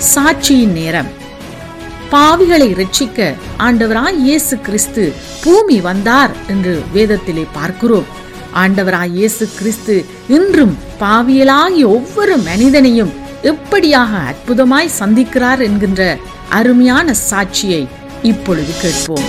சாட்சியின் நேரம் பாவிகளை ரட்சிக்க ஆண்டவராய் இயேசு கிறிஸ்து பூமி வந்தார் என்று வேதத்திலே பார்க்கிறோம் ஆண்டவராய் இயேசு கிறிஸ்து இன்றும் பாவியலாகிய ஒவ்வொரு மனிதனையும் எப்படியாக அற்புதமாய் சந்திக்கிறார் என்கின்ற அருமையான சாட்சியை இப்பொழுது கேட்போம்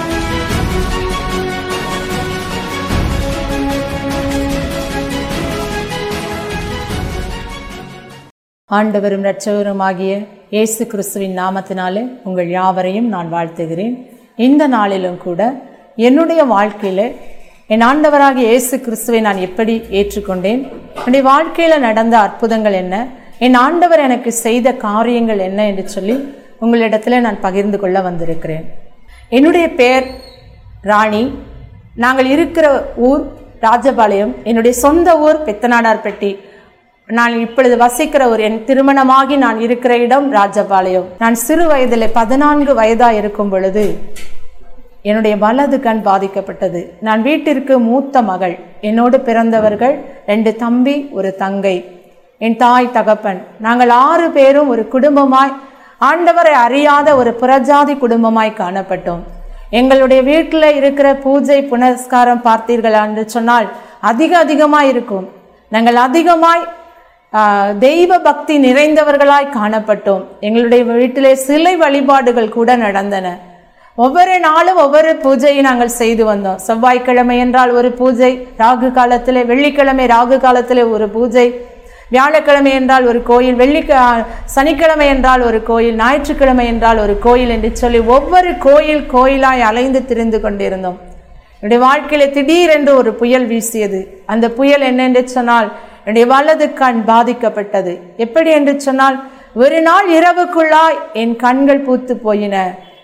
ஆண்டவரும் இரட்சகருமாகிய இயேசு கிறிஸ்துவின் நாமத்தினாலே உங்கள் யாவரையும் நான் வாழ்த்துகிறேன் இந்த நாளிலும் கூட என்னுடைய வாழ்க்கையில் என் ஆண்டவராகிய இயேசு கிறிஸ்துவை நான் எப்படி ஏற்றுக்கொண்டேன் என்னுடைய வாழ்க்கையில் நடந்த அற்புதங்கள் என்ன என் ஆண்டவர் எனக்கு செய்த காரியங்கள் என்ன என்று சொல்லி உங்களிடத்தில் நான் பகிர்ந்து கொள்ள வந்திருக்கிறேன் என்னுடைய பெயர் ராணி நாங்கள் இருக்கிற ஊர் ராஜபாளையம் என்னுடைய சொந்த ஊர் பெத்தநாடார்பட்டி நான் இப்பொழுது வசிக்கிற ஒரு என் திருமணமாகி நான் இருக்கிற இடம் ராஜபாளையம் நான் சிறு வயதில் பதினான்கு வயதா இருக்கும் பொழுது என்னுடைய வலது கண் பாதிக்கப்பட்டது நான் வீட்டிற்கு மூத்த மகள் என்னோடு பிறந்தவர்கள் ரெண்டு தம்பி ஒரு தங்கை என் தாய் தகப்பன் நாங்கள் ஆறு பேரும் ஒரு குடும்பமாய் ஆண்டவரை அறியாத ஒரு புறஜாதி குடும்பமாய் காணப்பட்டோம் எங்களுடைய வீட்டில் இருக்கிற பூஜை புனஸ்காரம் பார்த்தீர்களா என்று சொன்னால் அதிக அதிகமாய் இருக்கும் நாங்கள் அதிகமாய் ஆஹ், தெய்வ பக்தி நிறைந்தவர்களாய் காணப்பட்டோம் எங்களுடைய வீட்டிலே சிலை வழிபாடுகள் கூட நடந்தன ஒவ்வொரு நாளும் ஒவ்வொரு பூஜையை நாங்கள் செய்து வந்தோம் செவ்வாய்க்கிழமை என்றால் ஒரு பூஜை ராகு காலத்திலே வெள்ளிக்கிழமை ராகு காலத்திலே ஒரு பூஜை வியாழக்கிழமை என்றால் ஒரு கோயில் வெள்ளி சனிக்கிழமை என்றால் ஒரு கோயில் ஞாயிற்றுக்கிழமை என்றால் ஒரு கோயில் என்று சொல்லி ஒவ்வொரு கோயில் கோயிலாய் அலைந்து திரிந்து கொண்டிருந்தோம் என்னுடைய வாழ்க்கையில திடீரென்று ஒரு புயல் வீசியது அந்த புயல் என்னென்று சொன்னால் என்னுடைய வலது கண் பாதிக்கப்பட்டது எப்படி என்று சொன்னால் ஒரு நாள் இரவுக்குள்ளாய் என் கண்கள் பூத்து போயின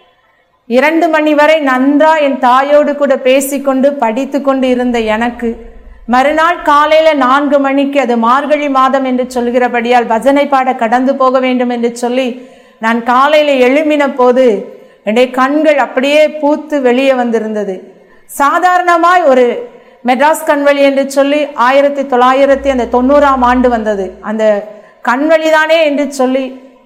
இரண்டு மணி வரை நன்றா என் தாயோடு கூட பேசிக்கொண்டு படித்து கொண்டு இருந்த எனக்கு மறுநாள் காலையில நான்கு மணிக்கு அது மார்கழி மாதம் என்று சொல்கிறபடியால் பஜனை பாட கடந்து போக வேண்டும் என்று சொல்லி நான் காலையில எழும்பின போது என்னுடைய கண்கள் அப்படியே பூத்து வெளியே வந்திருந்தது சாதாரணமாய் ஒரு மெட்ராஸ் கண்வழி என்று சொல்லி ஆயிரத்தி தொள்ளாயிரத்தி அந்த தொண்ணூறாம் ஆண்டு வந்தது அந்த கண்வழிதானே என்று சொல்லி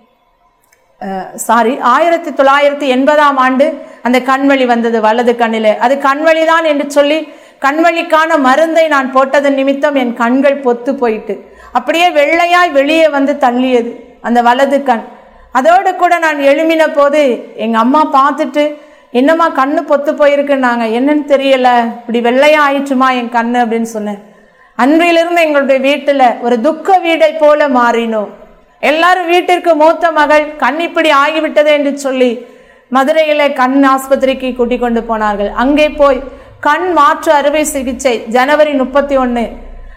சாரி ஆயிரத்தி தொள்ளாயிரத்தி எண்பதாம் ஆண்டு அந்த கண்வழி வந்தது வலது கண்ணிலே அது கண்வழிதான் என்று சொல்லி கண்வழிக்கான மருந்தை நான் போட்டதன் நிமித்தம் என் கண்கள் பொத்து போயிட்டு அப்படியே வெள்ளையாய் வெளியே வந்து தள்ளியது அந்த வலது கண் அதோடு கூட நான் எழுமின போது எங்க அம்மா பார்த்துட்டு என்னம்மா கண்ணு பொத்து போயிருக்குன்னாங்க என்னன்னு தெரியல இப்படி வெள்ளையா ஆயிடுச்சுமா என் கண்ணு அப்படின்னு சொன்னேன் அன்றையிலிருந்து எங்களுடைய வீட்டுல ஒரு துக்க வீடை போல மாறினோம் எல்லாரும் வீட்டிற்கு மூத்த மகள் கண் இப்படி ஆகிவிட்டது என்று சொல்லி மதுரையில கண் ஆஸ்பத்திரிக்கு கூட்டிக் கொண்டு போனார்கள் அங்கே போய் கண் மாற்று அறுவை சிகிச்சை ஜனவரி முப்பத்தி ஒன்று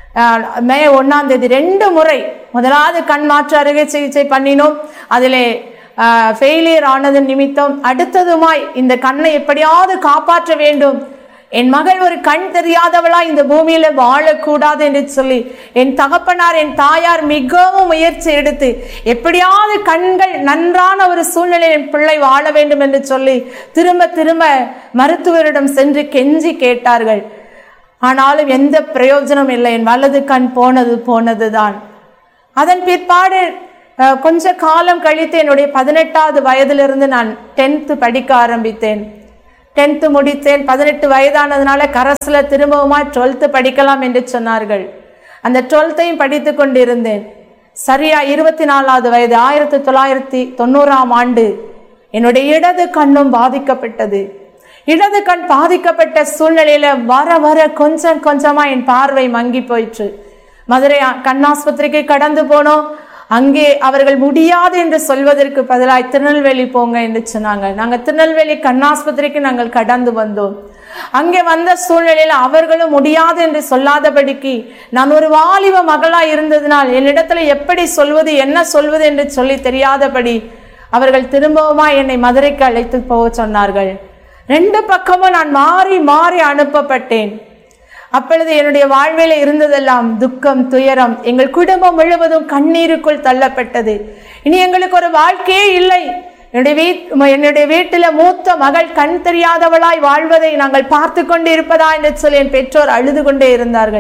மே ஒன்னாம் தேதி ரெண்டு முறை முதலாவது கண் மாற்று அறுவை சிகிச்சை பண்ணினோம் அதிலே ஃபெயிலியர் ஆனது நிமித்தம் அடுத்ததுமாய் இந்த கண்ணை எப்படியாவது காப்பாற்ற வேண்டும் என் மகள் ஒரு கண் தெரியாதவளா இந்த பூமியில வாழக்கூடாது என்று சொல்லி என் தகப்பனார் என் தாயார் மிகவும் முயற்சி எடுத்து எப்படியாவது கண்கள் நன்றான ஒரு சூழ்நிலையில் என் பிள்ளை வாழ வேண்டும் என்று சொல்லி திரும்ப திரும்ப மருத்துவரிடம் சென்று கெஞ்சி கேட்டார்கள் ஆனாலும் எந்த பிரயோஜனம் இல்லை என் வலது கண் போனது போனதுதான் அதன் பிற்பாடு அஹ், கொஞ்ச காலம் கழித்து என்னுடைய பதினெட்டாவது வயதிலிருந்து நான் டென்த்து படிக்க ஆரம்பித்தேன் டென்த்து முடித்தேன் பதினெட்டு வயதானதுனால கரஸில் திரும்பவுமா டுவெல்த்து படிக்கலாம் என்று சொன்னார்கள் அந்த டுவெல்த்தையும் படித்து கொண்டிருந்தேன் சரியா இருபத்தி நாலாவது வயது ஆயிரத்தி தொள்ளாயிரத்தி தொண்ணூறாம் ஆண்டு என்னுடைய இடது கண்ணும் பாதிக்கப்பட்டது இடது கண் பாதிக்கப்பட்ட சூழ்நிலையில வர வர கொஞ்சம் கொஞ்சமா என் பார்வை மங்கி போயிற்று மதுரை ஆ- கண்ணாஸ்பத்திரிக்கு கடந்து போனோம் அங்கே அவர்கள் முடியாது என்று சொல்வதற்கு பதிலாய் திருநெல்வேலி போங்க என்று சொன்னாங்க நாங்க திருநெல்வேலி கண்ணாஸ்பத்திரிக்கு நாங்கள் கடந்து வந்தோம் அங்கே வந்த சூழ்நிலையில் அவர்களும் முடியாது என்று சொல்லாதபடிக்கு நான் ஒரு வாலிப மகளா இருந்ததினால் என்னிடத்துல எப்படி சொல்வது என்ன சொல்வது என்று சொல்லி தெரியாதபடி அவர்கள் திரும்பவுமா என்னை மதுரைக்கு அழைத்து போக சொன்னார்கள் ரெண்டு பக்கமும் நான் மாறி மாறி அனுப்பப்பட்டேன் அப்பொழுது என்னுடைய வாழ்வில் இருந்ததெல்லாம் துக்கம் துயரம் எங்கள் குடும்பம் முழுவதும் கண்ணீருக்குள் தள்ளப்பட்டது இனி எங்களுக்கு ஒரு வாழ்க்கையே இல்லை என்னுடைய வீட் என்னுடைய வீட்டில் மூத்த மகள் கண் தெரியாதவளாய் வாழ்வதை நாங்கள் பார்த்து கொண்டு இருப்பதா என்று சொல்லி என் பெற்றோர் அழுது கொண்டே இருந்தார்கள்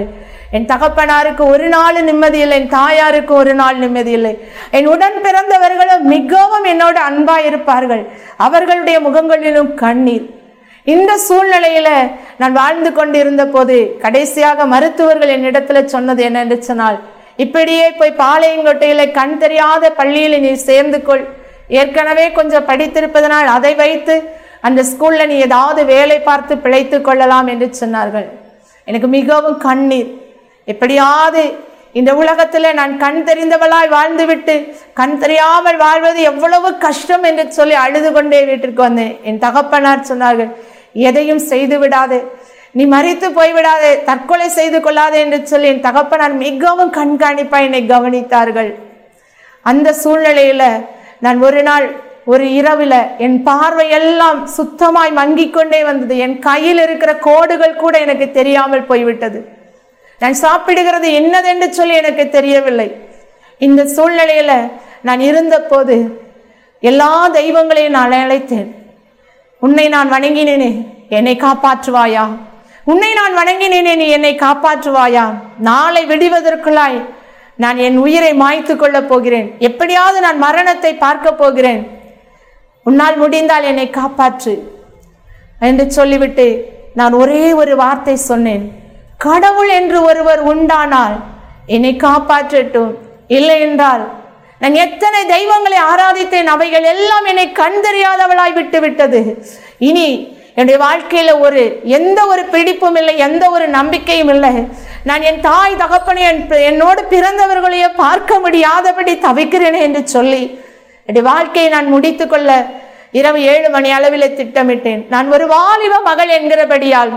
என் தகப்பனாருக்கு ஒரு நாள் நிம்மதி இல்லை என் தாயாருக்கு ஒரு நாள் நிம்மதி இல்லை என் உடன் பிறந்தவர்களும் மிகவும் என்னோட அன்பா இருப்பார்கள் அவர்களுடைய முகங்களிலும் கண்ணீர் இந்த சூழ்நிலையில நான் வாழ்ந்து கொண்டிருந்த போது கடைசியாக மருத்துவர்கள் என்னிடத்துல சொன்னது என்னென்று சொன்னால் இப்படியே போய் பாளையங்கோட்டையில கண் தெரியாத பள்ளியில நீ சேர்ந்து கொள் ஏற்கனவே கொஞ்சம் படித்திருப்பதனால் அதை வைத்து அந்த ஸ்கூல்ல நீ ஏதாவது வேலை பார்த்து பிழைத்து கொள்ளலாம் என்று சொன்னார்கள் எனக்கு மிகவும் கண்ணீர் எப்படியாவது இந்த உலகத்துல நான் கண் தெரிந்தவளாய் வாழ்ந்துவிட்டு கண் தெரியாமல் வாழ்வது எவ்வளவு கஷ்டம் என்று சொல்லி அழுது கொண்டே வீட்டிற்கு வந்தேன் என் தகப்பனார் சொன்னார்கள் எதையும் செய்து விடாதே நீ மறித்து போய்விடாதே தற்கொலை செய்து கொள்ளாதே என்று சொல்லி என் தகப்பனார் மிகவும் கண்காணிப்பா என்னை கவனித்தார்கள் அந்த சூழ்நிலையில நான் ஒரு நாள் ஒரு இரவுல என் பார்வை எல்லாம் சுத்தமாய் மங்கிக் கொண்டே வந்தது என் கையில் இருக்கிற கோடுகள் கூட எனக்கு தெரியாமல் போய்விட்டது நான் சாப்பிடுகிறது என்னதென்று சொல்லி எனக்கு தெரியவில்லை இந்த சூழ்நிலையில நான் இருந்தபோது எல்லா தெய்வங்களையும் நான் அழைத்தேன் உன்னை நான் வணங்கினேனே என்னை காப்பாற்றுவாயா உன்னை நான் வணங்கினேனே நீ என்னை காப்பாற்றுவாயா நாளை விடுவதற்குள்ளாய் நான் என் உயிரை மாய்த்து கொள்ளப் போகிறேன் எப்படியாவது நான் மரணத்தை பார்க்க போகிறேன் உன்னால் முடிந்தால் என்னை காப்பாற்று என்று சொல்லிவிட்டு நான் ஒரே ஒரு வார்த்தை சொன்னேன் கடவுள் என்று ஒருவர் உண்டானால் என்னை காப்பாற்றட்டும் இல்லை என்றால் நான் எத்தனை தெய்வங்களை ஆராதித்தேன் அவைகள் எல்லாம் என்னை கண் தெரியாதவளாய் விட்டு விட்டது இனி என்னுடைய வாழ்க்கையில ஒரு எந்த ஒரு பிடிப்பும் இல்லை எந்த ஒரு நம்பிக்கையும் இல்லை நான் என் தாய் தகப்பனை என் என்னோடு பிறந்தவர்களையே பார்க்க முடியாதபடி தவிக்கிறேனே என்று சொல்லி என்னுடைய வாழ்க்கையை நான் முடித்துக்கொள்ள இரவு ஏழு மணி அளவில் திட்டமிட்டேன் நான் ஒரு வாலிப மகள் என்கிறபடியால்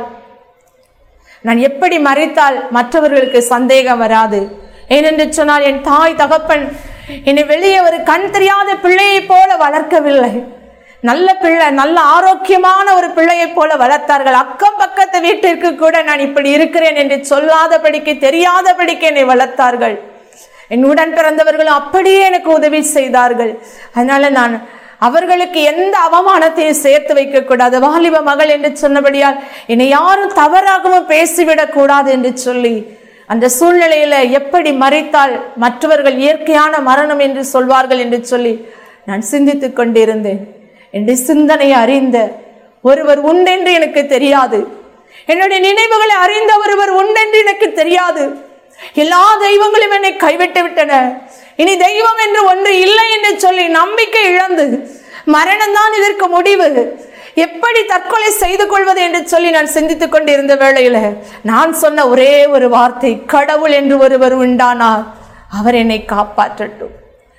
நான் எப்படி மறைத்தால் மற்றவர்களுக்கு சந்தேகம் வராது ஏனென்று சொன்னால் என் தாய் தகப்பன் என்னை வெளியே ஒரு கண் தெரியாத பிள்ளையைப் போல வளர்க்கவில்லை நல்ல பிள்ளை நல்ல ஆரோக்கியமான ஒரு பிள்ளையைப் போல வளர்த்தார்கள் அக்கம் பக்கத்து வீட்டிற்கு கூட நான் இப்படி இருக்கிறேன் என்று சொல்லாதபடிக்கு தெரியாதபடிக்கு என்னை வளர்த்தார்கள் என் உடன் பிறந்தவர்களும் அப்படியே எனக்கு உதவி செய்தார்கள் அதனால நான் அவர்களுக்கு எந்த அவமானத்தையும் சேர்த்து வைக்க கூடாது வாலிப மகள் என்று சொன்னபடியால் என்னை யாரும் தவறாகவும் பேசிவிடக் கூடாது என்று சொல்லி அந்த சூழ்நிலையில எப்படி மறைத்தால் மற்றவர்கள் இயற்கையான மரணம் என்று சொல்வார்கள் என்று சொல்லி நான் சிந்தித்துக் கொண்டிருந்தேன் என்னுடைய சிந்தனை அறிந்த ஒருவர் உண்டென்று எனக்கு தெரியாது என்னுடைய நினைவுகளை அறிந்த ஒருவர் உண்டென்று எனக்கு தெரியாது எல்லா தெய்வங்களும் என்னை கைவிட்டு விட்டன இனி தெய்வம் என்று ஒன்று இல்லை என்று சொல்லி நம்பிக்கை இழந்து மரணம் தான் இதற்கு முடிவு எப்படி தற்கொலை செய்து கொள்வது என்று சொல்லி நான் சிந்தித்துக் கொண்டிருந்த வேளையில நான் சொன்ன ஒரே ஒரு வார்த்தை கடவுள் என்று ஒருவர் உண்டானார் அவர் என்னை காப்பாற்றட்டும்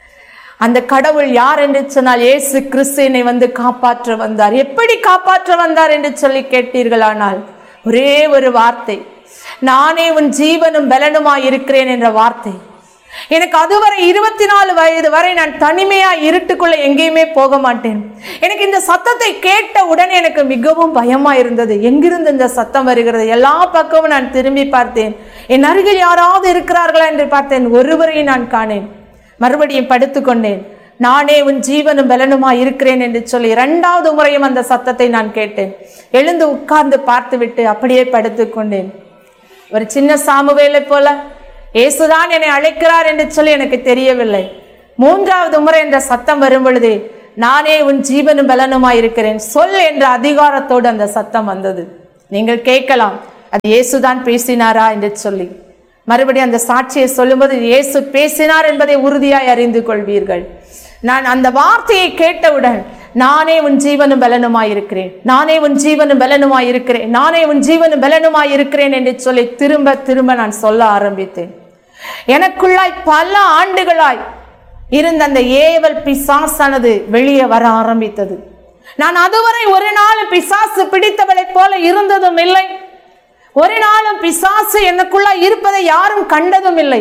அந்த கடவுள் யார் என்று சொன்னால் இயேசு கிறிஸ்து என்னை வந்து காப்பாற்ற வந்தார் எப்படி காப்பாற்ற வந்தார் என்று சொல்லி கேட்டீர்களானால் ஒரே ஒரு வார்த்தை நானே உன் ஜீவனும் பலனுமாய் இருக்கிறேன் என்ற வார்த்தை எனக்கு அதுவரை இருபத்தி நாலு வயது வரை நான் தனிமையா இருட்டுக்குள்ள எங்கேயுமே போக மாட்டேன் எனக்கு இந்த சத்தத்தை கேட்ட உடனே எனக்கு மிகவும் பயமா இருந்தது எங்கிருந்து இந்த சத்தம் வருகிறது எல்லா பக்கமும் நான் திரும்பி பார்த்தேன் என் அருகில் யாராவது இருக்கிறார்களா என்று பார்த்தேன் ஒருவரையும் நான் காணேன் மறுபடியும் படுத்துக்கொண்டேன் நானே உன் ஜீவனும் பலனுமாய் இருக்கிறேன் என்று சொல்லி இரண்டாவது முறையும் அந்த சத்தத்தை நான் கேட்டேன் எழுந்து உட்கார்ந்து பார்த்துவிட்டு அப்படியே படுத்துக்கொண்டேன் ஒரு சின்ன சாமுவேலை போல இயேசுதான் என்னை அழைக்கிறார் என்று சொல்லி எனக்கு தெரியவில்லை மூன்றாவது முறை என்ற சத்தம் வரும் பொழுது நானே உன் ஜீவனும் பலனுமாய் இருக்கிறேன் சொல் என்ற அதிகாரத்தோடு அந்த சத்தம் வந்தது நீங்கள் கேட்கலாம் அது இயேசுதான் பேசினாரா என்று சொல்லி மறுபடியும் அந்த சாட்சியை சொல்லும்போது இயேசு பேசினார் என்பதை உறுதியாய் அறிந்து கொள்வீர்கள் நான் அந்த வார்த்தையை கேட்டவுடன் நானே உன் ஜீவனும் பலனுமாய் இருக்கிறேன் நானே உன் ஜீவனும் பலனுமாய் இருக்கிறேன் நானே உன் ஜீவனும் பலனுமாய் இருக்கிறேன் என்று சொல்லி திரும்ப திரும்ப நான் சொல்ல ஆரம்பித்தேன் எனக்குள்ளாய் பல ஆண்டுகளாய் இருந்த அந்த ஏவல் பிசாசானது வெளியே வர ஆரம்பித்தது நான் அதுவரை ஒரு நாள் பிசாசு பிடித்தவளைப் போல இருந்ததும் இல்லை ஒரு நாளும் பிசாசு எனக்குள்ள இருப்பதை யாரும் கண்டதும் இல்லை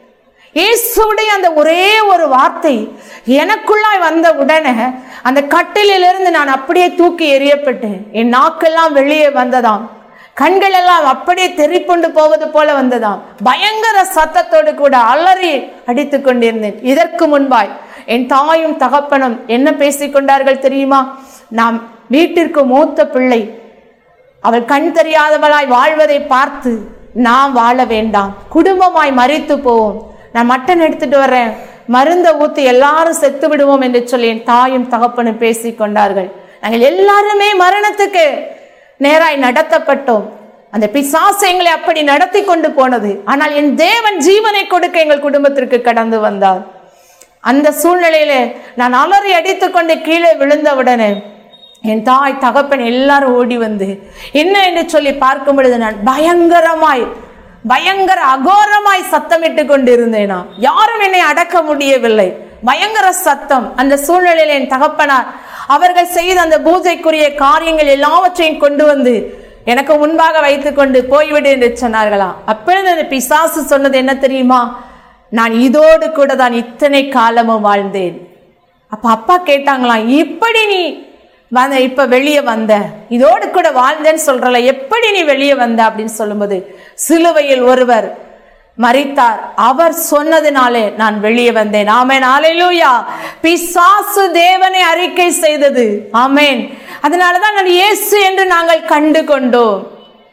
இயேசுடைய அந்த ஒரே ஒரு வார்த்தை எனக்குள்ளாய் வந்த உடனே அந்த கட்டிலிலிருந்து நான் அப்படியே தூக்கி எறியப்பட்டேன் என் நாக்கெல்லாம் வெளியே வந்ததாம் கண்கள் எல்லாம் அப்படியே தெரிப்புண்டு போவது போல வந்ததாம் பயங்கர சத்தத்தோடு கூட அலறி அடித்துக் கொண்டிருந்தேன் இதற்கு முன்பாய் என் தாயும் தகப்பனும் என்ன பேசிக்கொண்டார்கள் தெரியுமா நாம் வீட்டிற்கு மூத்த பிள்ளை அவள் கண் தெரியாதவளாய் வாழ்வதை பார்த்து நான் வாழ வேண்டாம் குடும்பமாய் மறித்து போவோம் நான் மட்டன் எடுத்துட்டு வர்றேன் மருந்தை ஊத்தி எல்லாரும் செத்து விடுவோம் என்று சொல்லி என் தாயும் தகப்பனும் பேசிக் கொண்டார்கள் நாங்கள் எல்லாருமே மரணத்துக்கு நேராய் நடத்தப்பட்டோம் அந்த பிசாசு எங்களை அப்படி நடத்தி கொண்டு போனது ஆனால் என் தேவன் ஜீவனை கொடுக்க எங்கள் குடும்பத்திற்கு கடந்து வந்தார் அந்த சூழ்நிலையில நான் அலறி அடித்துக்கொண்டு கீழே விழுந்தவுடனே என் தாய் தகப்பன் எல்லாரும் ஓடி வந்து என்ன என்று சொல்லி பார்க்கும் பொழுது நான் பயங்கரமாய் பயங்கர அகோரமாய் சத்தமிட்டு கொண்டிருந்தேனா யாரும் என்னை அடக்க முடியவில்லை பயங்கர சத்தம் அந்த சூழ்நிலையில் என் தகப்பனார் அவர்கள் செய்த அந்த பூஜைக்குரிய காரியங்கள் எல்லாவற்றையும் கொண்டு வந்து எனக்கு முன்பாக வைத்துக்கொண்டு போய்விடு என்று சொன்னார்களாம் அப்பொழுது அந்த பிசாசு சொன்னது என்ன தெரியுமா நான் இதோடு கூட தான் இத்தனை காலமும் வாழ்ந்தேன் அப்ப அப்பா கேட்டாங்களாம் இப்படி நீ வந்த இப்ப வெளியே வந்த இதோடு கூட வாழ்ந்தேன்னு சொல்றல எப்படி நீ வெளியே வந்த அப்படின்னு சொல்லும்போது சிலுவையில் ஒருவர் மரித்தார் அவர் சொன்னதினாலே நான் வெளியே வந்தேன் ஆமேன் ஆலையிலூயா பிசாசு தேவனை அறிக்கை செய்தது ஆமேன் அதனாலதான் நான் இயேசு என்று நாங்கள் கண்டு கொண்டோம்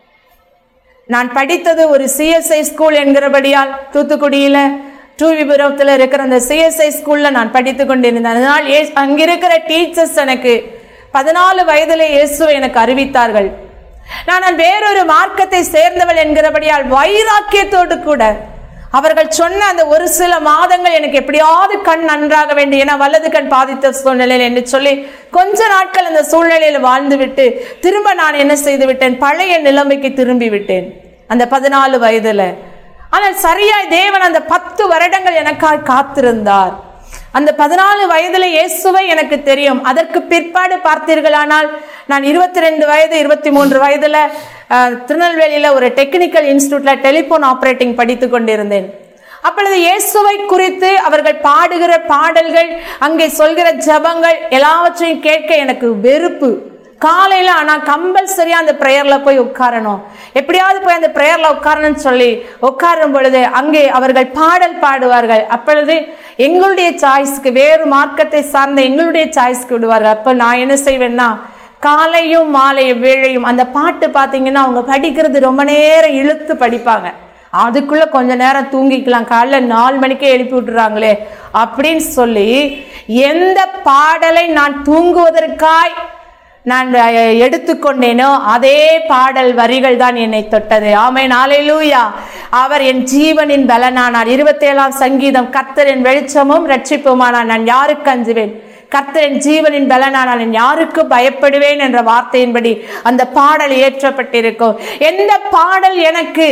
நான் படித்தது ஒரு சிஎஸ்ஐ ஸ்கூல் என்கிறபடியால் தூத்துக்குடியில டூவிபுரத்தில் இருக்கிற அந்த சிஎஸ்ஐ ஸ்கூல்ல நான் படித்து கொண்டிருந்தேன் அதனால் ஏ அங்கிருக்கிற டீச்சர்ஸ் எனக்கு பதினாலு வயதிலே இயேசுவை எனக்கு அறிவித்தார்கள் நான் வேறொரு மார்க்கத்தை சேர்ந்தவள் என்கிறபடியால் வைராக்கியத்தோடு கூட அவர்கள் சொன்ன அந்த ஒரு சில மாதங்கள் எனக்கு எப்படியாவது கண் நன்றாக வேண்டும் என வலது கண் பாதித்த சூழ்நிலையில் என்று சொல்லி கொஞ்ச நாட்கள் அந்த சூழ்நிலையில் வாழ்ந்து விட்டு திரும்ப நான் என்ன செய்து விட்டேன் பழைய நிலைமைக்கு திரும்பி விட்டேன் அந்த பதினாலு வயதுல ஆனால் சரியாய் தேவன் அந்த பத்து வருடங்கள் எனக்காக காத்திருந்தார் அந்த பதினாலு வயதுல இயேசுவை எனக்கு தெரியும் அதற்கு பிற்பாடு பார்த்தீர்களானால் நான் இருபத்தி ரெண்டு வயது இருபத்தி மூன்று வயதுல அஹ், திருநெல்வேலியில ஒரு டெக்னிக்கல் இன்ஸ்டியூட்ல டெலிபோன் ஆபரேட்டிங் படித்து கொண்டிருந்தேன் அப்பொழுது இயேசுவை குறித்து அவர்கள் பாடுகிற பாடல்கள் அங்கே சொல்கிற ஜெபங்கள் எல்லாவற்றையும் கேட்க எனக்கு வெறுப்பு காலையில ஆனா கம்பல்சரியா அந்த பிரேயர்ல போய் உட்காரணும் எப்படியாவது போய் அந்த பிரேயர்ல உட்காரணும்னு சொல்லி உட்காரும் பொழுது அங்கே அவர்கள் பாடல் பாடுவார்கள் அப்பொழுது எங்களுடைய சாய்ஸ்க்கு வேறு மார்க்கத்தை சார்ந்த எங்களுடைய சாய்ஸ்க்கு விடுவார்கள் அப்ப நான் என்ன செய்வேன்னா காலையும் மாலையும் வேளையும் அந்த பாட்டு பார்த்தீங்கன்னா அவங்க படிக்கிறது ரொம்ப நேரம் இழுத்து படிப்பாங்க அதுக்குள்ள கொஞ்ச நேரம் தூங்கிக்கலாம் காலைல நாலு மணிக்கே எழுப்பி விட்டுறாங்களே அப்படின்னு சொல்லி எந்த பாடலை நான் தூங்குவதற்காய் நான் அஹ், எடுத்துக்கொண்டேனோ அதே பாடல் வரிகள் தான் என்னை தொட்டது ஆமை நாளையிலூயா அவர் என் ஜீவனின் பலனானார் இருபத்தேழாம் சங்கீதம் கர்த்தரின் வெளிச்சமும் ரட்சிப்புமானார் நான் யாருக்கு அஞ்சுவேன் கர்த்தரின் ஜீவனின் பலனானால் நான் யாருக்கு பயப்படுவேன் என்ற வார்த்தையின்படி அந்த பாடல் ஏற்றப்பட்டிருக்கும் எந்த பாடல் எனக்கு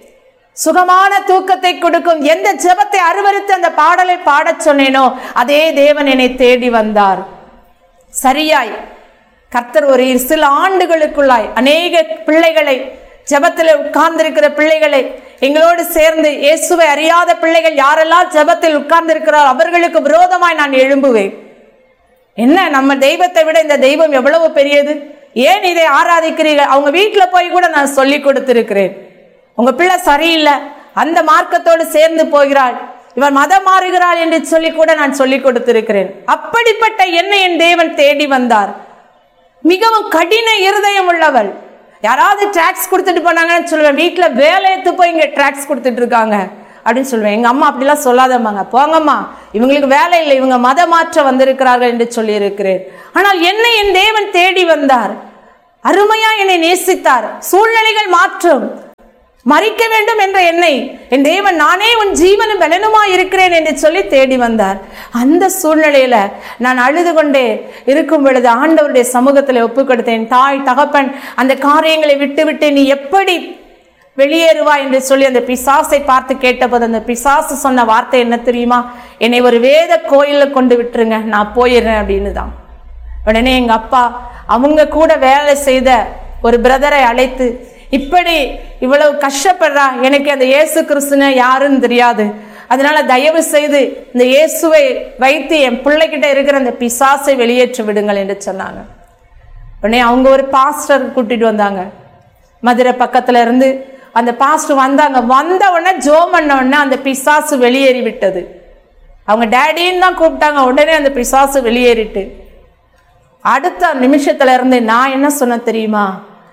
சுகமான தூக்கத்தை கொடுக்கும் எந்த ஜெபத்தை அருவருத்து அந்த பாடலை பாடச் சொன்னேனோ அதே தேவன் என்னை தேடி வந்தார் சரியாய் கர்த்தர் ஒரு சில ஆண்டுகளுக்குள்ளாய் அநேக பிள்ளைகளை ஜெபத்தில் உட்கார்ந்திருக்கிற பிள்ளைகளை எங்களோடு சேர்ந்து இயேசுவை அறியாத பிள்ளைகள் யாரெல்லாம் ஜெபத்தில் உட்கார்ந்திருக்கிறார் அவர்களுக்கு விரோதமாய் நான் எழும்புவேன் என்ன நம்ம தெய்வத்தை விட இந்த தெய்வம் எவ்வளவு பெரியது ஏன் இதை ஆராதிக்கிறீர்கள் அவங்க வீட்டுல போய் கூட நான் சொல்லி கொடுத்திருக்கிறேன் உங்க பிள்ளை சரியில்லை அந்த மார்க்கத்தோடு சேர்ந்து போகிறாள் இவன் மதம் மாறுகிறாள் என்று சொல்லி கூட நான் சொல்லி கொடுத்திருக்கிறேன் அப்படிப்பட்ட என்னை என் தேவன் தேடி வந்தார் மிகவும் கடின இருதயம் உள்ளவள் யாராவது டாக்ஸ் கொடுத்துட்டு போனாங்கன்னு சொல்லுவேன் வீட்டில் வேலை எடுத்து போய் இங்கே டாக்ஸ் கொடுத்துட்டு இருக்காங்க அப்படின்னு சொல்லுவேன் எங்கள் அம்மா அப்படிலாம் சொல்லாதம்மாங்க போங்கம்மா இவங்களுக்கு வேலை இல்லை இவங்க மத மாற்ற வந்திருக்கிறார்கள் என்று சொல்லியிருக்கிறேன் ஆனால் என்னை என் தேவன் தேடி வந்தார் அருமையா என்னை நேசித்தார் சூழ்நிலைகள் மாற்றும் மறிக்க வேண்டும் என்ற எண்ணை என் தேவன் நானே உன் ஜீவனும் பலனுமா இருக்கிறேன் என்று சொல்லி தேடி வந்தார் அந்த சூழ்நிலையில நான் அழுது கொண்டே இருக்கும் பொழுது ஆண்டவருடைய சமூகத்தில் ஒப்பு கொடுத்தேன் தாய் தகப்பன் அந்த காரியங்களை விட்டு விட்டு நீ எப்படி வெளியேறுவா என்று சொல்லி அந்த பிசாசை பார்த்து கேட்டபோது அந்த பிசாசு சொன்ன வார்த்தை என்ன தெரியுமா என்னை ஒரு வேத கோயிலில் கொண்டு விட்டுருங்க நான் போயிடுறேன் அப்படின்னு தான் உடனே எங்க அப்பா அவங்க கூட வேலை செய்த ஒரு பிரதரை அழைத்து இப்படி இவ்வளவு கஷ்டப்படுறா எனக்கு அந்த இயேசு கிறிஸ்துன யாருன்னு தெரியாது அதனால தயவு செய்து இந்த இயேசுவை வைத்து என் பிள்ளைகிட்ட இருக்கிற அந்த பிசாசை வெளியேற்றி விடுங்கள் என்று சொன்னாங்க உடனே அவங்க ஒரு பாஸ்டர் கூட்டிட்டு வந்தாங்க மதுரை பக்கத்துல இருந்து அந்த பாஸ்டர் வந்தாங்க வந்த உடனே ஜோம் பண்ண உடனே அந்த பிசாசு வெளியேறி விட்டது அவங்க டேடின்னு தான் கூப்பிட்டாங்க உடனே அந்த பிசாசு வெளியேறிட்டு அடுத்த நிமிஷத்துல இருந்து நான் என்ன சொன்னேன் தெரியுமா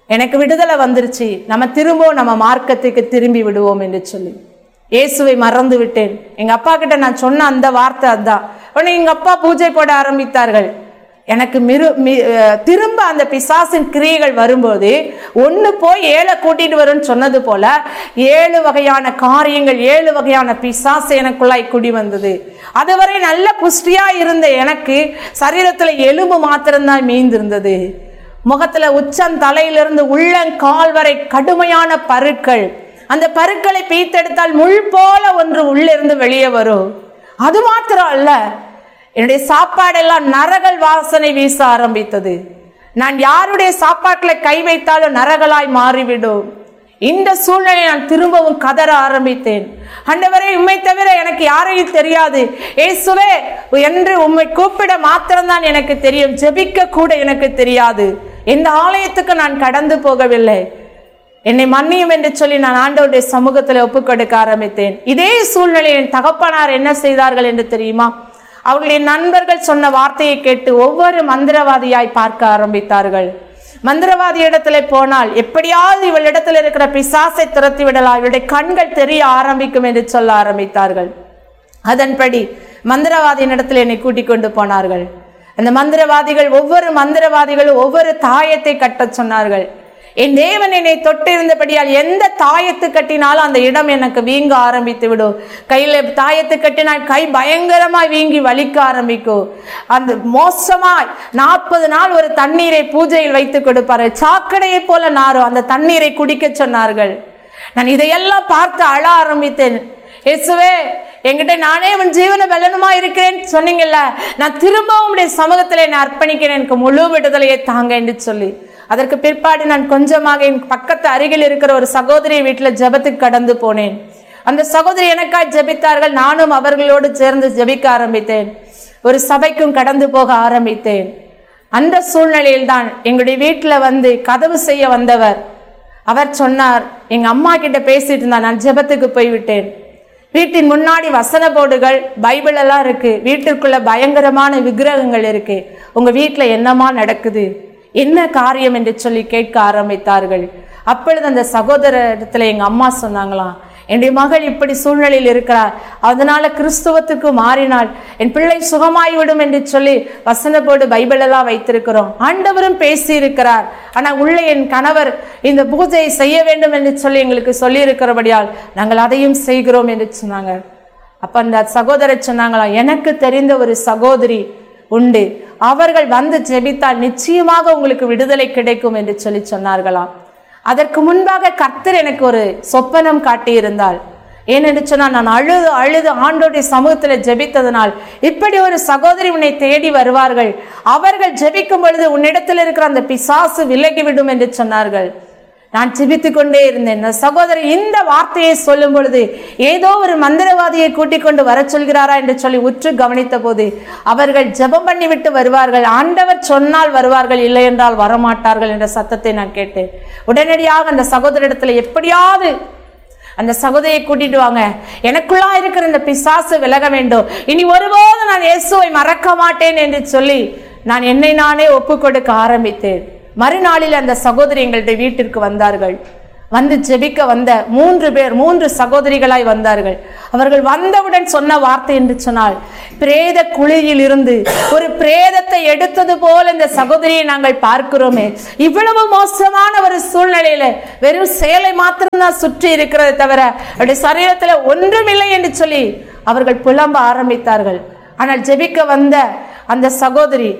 எனக்கு விடுதலை வந்துருச்சு நம்ம திரும்பவும் நம்ம மார்க்கத்துக்கு திரும்பி விடுவோம் என்று சொல்லி இயேசுவை மறந்து விட்டேன் எங்க அப்பா கிட்ட நான் சொன்ன அந்த வார்த்தை அதான் உடனே எங்க அப்பா பூஜை போட ஆரம்பித்தார்கள் எனக்கு மிரு மி- அஹ் திரும்ப அந்த பிசாசின் கிரியைகள் வரும்போது ஒன்று போய் ஏழை கூட்டிட்டு வரும்னு சொன்னது போல ஏழு வகையான காரியங்கள் ஏழு வகையான பிசாசு எனக்குள்ளாய் குடி வந்தது அதுவரை நல்ல புஷ்டியா இருந்த எனக்கு சரீரத்துல எலும்பு மாத்திரம்தான் மீந்திருந்தது முகத்துல உச்சம் தலையிலிருந்து உள்ளங்கால் வரை கடுமையான பருக்கள் அந்த பருக்களை பீத்தெடுத்தால் முள் போல ஒன்று உள்ளிருந்து வெளியே வரும் அது மாத்திரம் அல்ல என்னுடைய சாப்பாடெல்லாம் நரகல் வாசனை வீச ஆரம்பித்தது நான் யாருடைய சாப்பாட்டுல கை வைத்தாலும் நரகலாய் மாறிவிடும் இந்த சூழ்நிலை நான் திரும்பவும் கதற ஆரம்பித்தேன் ஆண்டவரே உம்மை தவிர எனக்கு யாரையும் தெரியாது ஏசுவே என்று உம்மை கூப்பிட மாத்திரம்தான் எனக்கு தெரியும் ஜெபிக்க கூட எனக்கு தெரியாது இந்த ஆலயத்துக்கு நான் கடந்து போகவில்லை என்னை மன்னியும் என்று சொல்லி நான் ஆண்டவருடைய சமூகத்தில் ஒப்புக் கொடுக்க ஆரம்பித்தேன் இதே சூழ்நிலையில் என் தகப்பனார் என்ன செய்தார்கள் என்று தெரியுமா அவர்களுடைய நண்பர்கள் சொன்ன வார்த்தையை கேட்டு ஒவ்வொரு மந்திரவாதியாய் பார்க்க ஆரம்பித்தார்கள் மந்திரவாதி இடத்துல போனால் எப்படியாவது இவளிடத்தில் இருக்கிற பிசாசை துரத்தி விடலாம் இவளுடைய கண்கள் தெரிய ஆரம்பிக்கும் என்று சொல்ல ஆரம்பித்தார்கள் அதன்படி மந்திரவாதியின் இடத்துல என்னை கூட்டிக் கொண்டு போனார்கள் அந்த மந்திரவாதிகள் ஒவ்வொரு மந்திரவாதிகளும் ஒவ்வொரு தாயத்தை கட்டச் சொன்னார்கள் என் தேவன் என்னை தொட்டு இருந்தபடியால் எந்த தாயத்து கட்டினாலும் அந்த இடம் எனக்கு வீங்க ஆரம்பித்து விடும் கையில தாயத்து கட்டினால் கை பயங்கரமாய் வீங்கி வலிக்க ஆரம்பிக்கும் அந்த மோசமாய் நாற்பது நாள் ஒரு தண்ணீரை பூஜையில் வைத்து கொடுப்பாரு சாக்கடையை போல நாரும் அந்த தண்ணீரை குடிக்க சொன்னார்கள் நான் இதையெல்லாம் பார்த்து அழ ஆரம்பித்தேன் இயேசுவே என்கிட்ட நானே உன் ஜீவன பலனுமா இருக்கிறேன் சொன்னீங்கல்ல நான் திரும்பவும் உடைய சமூகத்தில் என்னை அர்ப்பணிக்கிறேன் எனக்கு முழு விடுதலையை தாங்க என்று சொல்லி அதற்கு பிற்பாடு நான் கொஞ்சமாக என் பக்கத்து அருகில் இருக்கிற ஒரு சகோதரி வீட்டில் ஜெபத்துக்கு கடந்து போனேன் அந்த சகோதரி எனக்காய் ஜெபித்தார்கள் நானும் அவர்களோடு சேர்ந்து ஜெபிக்க ஆரம்பித்தேன் ஒரு சபைக்கும் கடந்து போக ஆரம்பித்தேன் அந்த சூழ்நிலையில் தான் எங்களுடைய வீட்டில் வந்து கதவு செய்ய வந்தவர் அவர் சொன்னார் எங்க அம்மா கிட்ட பேசிட்டு இருந்தா நான் ஜெபத்துக்கு போய்விட்டேன் வீட்டின் முன்னாடி வசன போர்டுகள் பைபிள் எல்லாம் இருக்கு வீட்டிற்குள்ள பயங்கரமான விக்கிரகங்கள் இருக்கு உங்க வீட்டுல என்னமா நடக்குது என்ன காரியம் என்று சொல்லி கேட்க ஆரம்பித்தார்கள் அப்பொழுது அந்த சகோதரத்துல எங்க அம்மா சொன்னாங்களாம் என்னுடைய மகள் இப்படி சூழ்நிலையில் இருக்கிறார் அதனால கிறிஸ்துவத்துக்கு மாறினாள் என் பிள்ளை சுகமாய்விடும் என்று சொல்லி வசன போர்டு பைபிள் எல்லாம் வைத்திருக்கிறோம் ஆண்டவரும் பேசி இருக்கிறார் ஆனா உள்ளே என் கணவர் இந்த பூஜையை செய்ய வேண்டும் என்று சொல்லி எங்களுக்கு சொல்லி இருக்கிறபடியால் நாங்கள் அதையும் செய்கிறோம் என்று சொன்னாங்க அப்ப அந்த சகோதரர் சொன்னாங்களாம் எனக்கு தெரிந்த ஒரு சகோதரி உண்டு அவர்கள் வந்து ஜெபித்தால் நிச்சயமாக உங்களுக்கு விடுதலை கிடைக்கும் என்று சொல்லி சொன்னார்களாம் அதற்கு முன்பாக கர்த்தர் எனக்கு ஒரு சொப்பனம் காட்டியிருந்தாள் ஏனென்று சொன்னால் நான் அழுது அழுது ஆண்டோடைய சமூகத்தில் ஜெபித்ததனால் இப்படி ஒரு சகோதரி உன்னை தேடி வருவார்கள் அவர்கள் ஜெபிக்கும் பொழுது உன்னிடத்தில் இருக்கிற அந்த பிசாசு விலகிவிடும் என்று சொன்னார்கள் நான் ஜெபித்து கொண்டே இருந்தேன் அந்த சகோதரி இந்த வார்த்தையை சொல்லும் பொழுது ஏதோ ஒரு மந்திரவாதியை கூட்டிக் கொண்டு வர சொல்கிறாரா என்று சொல்லி உற்று கவனித்த போது அவர்கள் ஜெபம் பண்ணிவிட்டு வருவார்கள் ஆண்டவர் சொன்னால் வருவார்கள் இல்லை என்றால் வரமாட்டார்கள் என்ற சத்தத்தை நான் கேட்டேன் உடனடியாக அந்த சகோதரிடத்துல எப்படியாவது அந்த சகோதரியை கூட்டிட்டு வாங்க எனக்குள்ளா இருக்கிற இந்த பிசாசு விலக வேண்டும் இனி ஒருபோதும் நான் இயேசுவை மறக்க மாட்டேன் என்று சொல்லி நான் என்னை நானே ஒப்பு கொடுக்க ஆரம்பித்தேன் மறுநாளில் அந்த சகோதரி எங்களுடைய வீட்டிற்கு வந்தார்கள் வந்து ஜெபிக்க வந்த மூன்று பேர் மூன்று சகோதரிகளாய் வந்தார்கள் அவர்கள் வந்தவுடன் சொன்ன வார்த்தை என்று சொன்னால் பிரேத குழியில் இருந்து ஒரு பிரேதத்தை எடுத்தது போல இந்த சகோதரியை நாங்கள் பார்க்கிறோமே இவ்வளவு மோசமான ஒரு சூழ்நிலையில வெறும் சேலை மாத்திரம்தான் சுற்றி இருக்கிறதை தவிர அவருடைய சரீரத்துல ஒன்றுமில்லை என்று சொல்லி அவர்கள் புலம்ப ஆரம்பித்தார்கள் ஆனால் ஜெபிக்க வந்த அந்த சகோதரி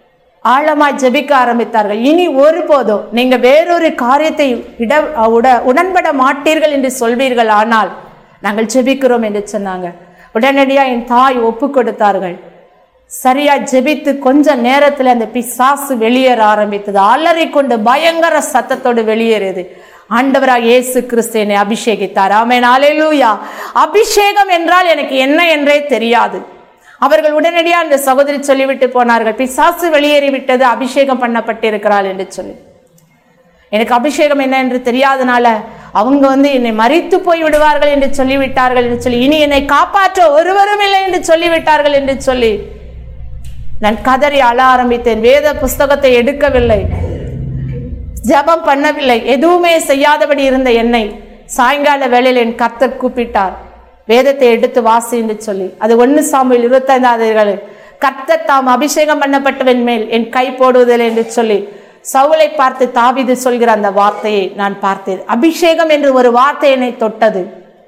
ஆழமாய் ஜெபிக்க ஆரம்பித்தார்கள் இனி ஒருபோதும் நீங்க வேறொரு காரியத்தை இட உட உடன்பட மாட்டீர்கள் என்று சொல்வீர்கள் ஆனால் நாங்கள் ஜெபிக்கிறோம் என்று சொன்னாங்க உடனடியா என் தாய் ஒப்பு கொடுத்தார்கள் சரியா ஜெபித்து கொஞ்ச நேரத்துல அந்த பிசாசு வெளியேற ஆரம்பித்தது அலறி கொண்டு பயங்கர சத்தத்தோடு வெளியேறியது ஆண்டவராக இயேசு கிறிஸ்து என்னை அபிஷேகித்தார் ஆமென் அல்லேலூயா அபிஷேகம் என்றால் எனக்கு என்ன என்றே தெரியாது அவர்கள் உடனடியாக அந்த சகோதரி சொல்லிவிட்டு போனார்கள் பிசாசு வெளியேறி விட்டது அபிஷேகம் பண்ணப்பட்டிருக்கிறாள் என்று சொல்லி எனக்கு அபிஷேகம் என்ன என்று தெரியாதனால அவங்க வந்து என்னை மறித்து போய் விடுவார்கள் என்று சொல்லிவிட்டார்கள் என்று சொல்லி இனி என்னை காப்பாற்ற ஒருவரும் இல்லை என்று சொல்லிவிட்டார்கள் என்று சொல்லி நான் கதறி அழ ஆரம்பித்தேன் வேத புஸ்தகத்தை எடுக்கவில்லை ஜெபம் பண்ணவில்லை எதுவுமே செய்யாதபடி இருந்த என்னை சாயங்கால வேளையில் என் கர்த்தர் கூப்பிட்டார் வேதத்தை எடுத்து வாசி என்று சொல்லி அது ஒன்னு சாமியில் இருபத்தைந்தாவது கர்த்தர் தாம் அபிஷேகம் பண்ணப்பட்டவன் மேல் என் கை போடுவதில்லை என்று சொல்லி சவுலை பார்த்து தாவிது சொல்கிற அந்த வார்த்தையை நான் பார்த்தேன் அபிஷேகம் என்று ஒரு வார்த்தை என்னை தொட்டது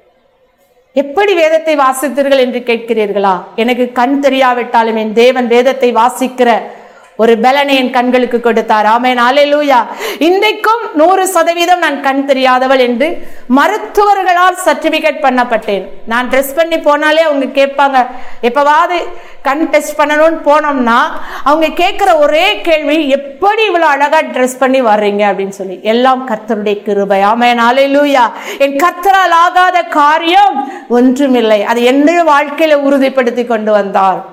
எப்படி வேதத்தை வாசித்தீர்கள் என்று கேட்கிறீர்களா எனக்கு கண் தெரியாவிட்டாலும் என் தேவன் வேதத்தை வாசிக்கிற ஒரு பலனை என் கண்களுக்கு கொடுத்தார் ஆமேன் அலையலூயா இன்றைக்கும் நூறு சதவீதம் நான் கண் தெரியாதவள் என்று மருத்துவர்களால் சர்டிபிகேட் பண்ணப்பட்டேன் நான் ட்ரெஸ் பண்ணி போனாலே அவங்க கேட்பாங்க எப்பவாவது கண் டெஸ்ட் பண்ணணும்னு போனோம்னா அவங்க கேட்குற ஒரே கேள்வி எப்படி இவ்வளோ அழகா ட்ரெஸ் பண்ணி வர்றீங்க அப்படின்னு சொல்லி எல்லாம் கர்த்தருடைய கிருபை ஆமேன் அலையலூயா என் கர்த்தரால் ஆகாத காரியம் ஒன்றுமில்லை அது எந்த வாழ்க்கையில உறுதிப்படுத்தி கொண்டு வந்தார்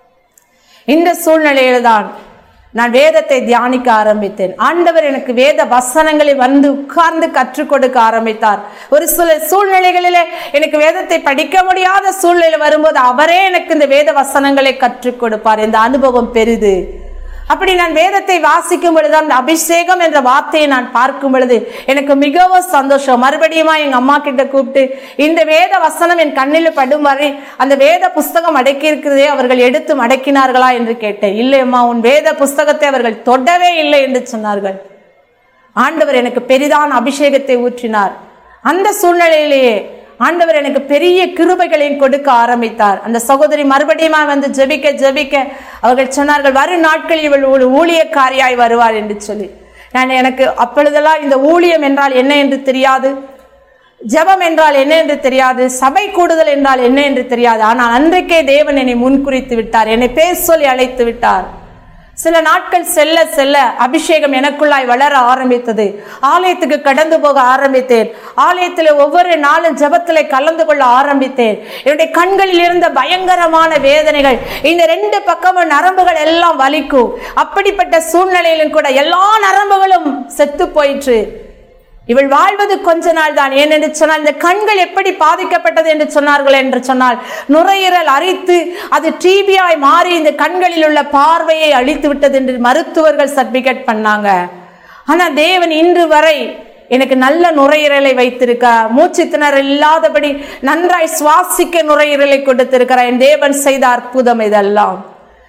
இந்த சூழ்நிலையில்தான் நான் வேதத்தை தியானிக்க ஆரம்பித்தேன் ஆண்டவர் எனக்கு வேத வசனங்களை வந்து உட்கார்ந்து கற்றுக் கொடுக்க ஆரம்பித்தார் ஒரு சில சூழ்நிலைகளிலே எனக்கு வேதத்தை படிக்க முடியாத சூழ்நிலை வரும்போது அவரே எனக்கு இந்த வேத வசனங்களை கற்றுக் கொடுப்பார் இந்த அனுபவம் பெரிது அப்படி நான் வேதத்தை வாசிக்கும் பொழுது அந்த அபிஷேகம் என்ற வார்த்தையை நான் பார்க்கும் பொழுது எனக்கு மிகவும் சந்தோஷம் மறுபடியுமா எங்க அம்மா கிட்ட கூப்பிட்டு இந்த வேத வசனம் என் கண்ணில் படும் வரை அந்த வேத புஸ்தகம் அடக்கி இருக்கிறதே அவர்கள் எடுத்து மடக்கினார்களா என்று கேட்டேன் இல்லை அம்மா உன் வேத புஸ்தகத்தை அவர்கள் தொடவே இல்லை என்று சொன்னார்கள் ஆண்டவர் எனக்கு பெரிதான அபிஷேகத்தை ஊற்றினார் அந்த சூழ்நிலையிலேயே ஆண்டவர் எனக்கு பெரிய கிருபைகளையும் கொடுக்க ஆரம்பித்தார் அந்த சகோதரி மறுபடியும் வந்து ஜெபிக்க ஜெபிக்க அவர்கள் சொன்னார்கள் வரும் நாட்களில் இவள் ஒரு ஊழியக்காரியாய் வருவாள் என்று சொல்லி நான் எனக்கு அப்பொழுதெல்லாம் இந்த ஊழியம் என்றால் என்ன என்று தெரியாது ஜெபம் என்றால் என்ன என்று தெரியாது சபை கூடுதல் என்றால் என்ன என்று தெரியாது ஆனால் அன்றைக்கே தேவன் என்னை முன்குறித்து விட்டார் என்னை பேர் சொல்லி அழைத்து விட்டார் சில நாட்கள் செல்ல செல்ல அபிஷேகம் எனக்குள்ளாய் வளர ஆரம்பித்தது ஆலயத்துக்கு கடந்து போக ஆரம்பித்தேன் ஆலயத்தில் ஒவ்வொரு நாளும் ஜெபத்திலே கலந்து கொள்ள ஆரம்பித்தேன் என்னுடைய கண்களில் இருந்த பயங்கரமான வேதனைகள் இந்த ரெண்டு பக்கமும் நரம்புகள் எல்லாம் வலிக்கும் அப்படிப்பட்ட சூழ்நிலையிலும் கூட எல்லா நரம்புகளும் செத்து போயிற்று இவள் வாழ்வது கொஞ்ச நாள் தான் ஏனென்று சொன்னால் இந்த கண்கள் எப்படி பாதிக்கப்பட்டது என்று சொன்னார்கள் என்று சொன்னால் நுரையீரல் அரித்து அது டிபியாய் மாறி இந்த கண்களில் உள்ள பார்வையை அழித்து விட்டது என்று மருத்துவர்கள் சர்டிபிகேட் பண்ணாங்க ஆனா தேவன் இன்று வரை எனக்கு நல்ல நுரையீரலை வைத்திருக்கார் மூச்சு திணறல் இல்லாதபடி நன்றாய் சுவாசிக்க நுரையீரலை கொடுத்திருக்கிறார் என் தேவன் செய்த அற்புதம் இதெல்லாம்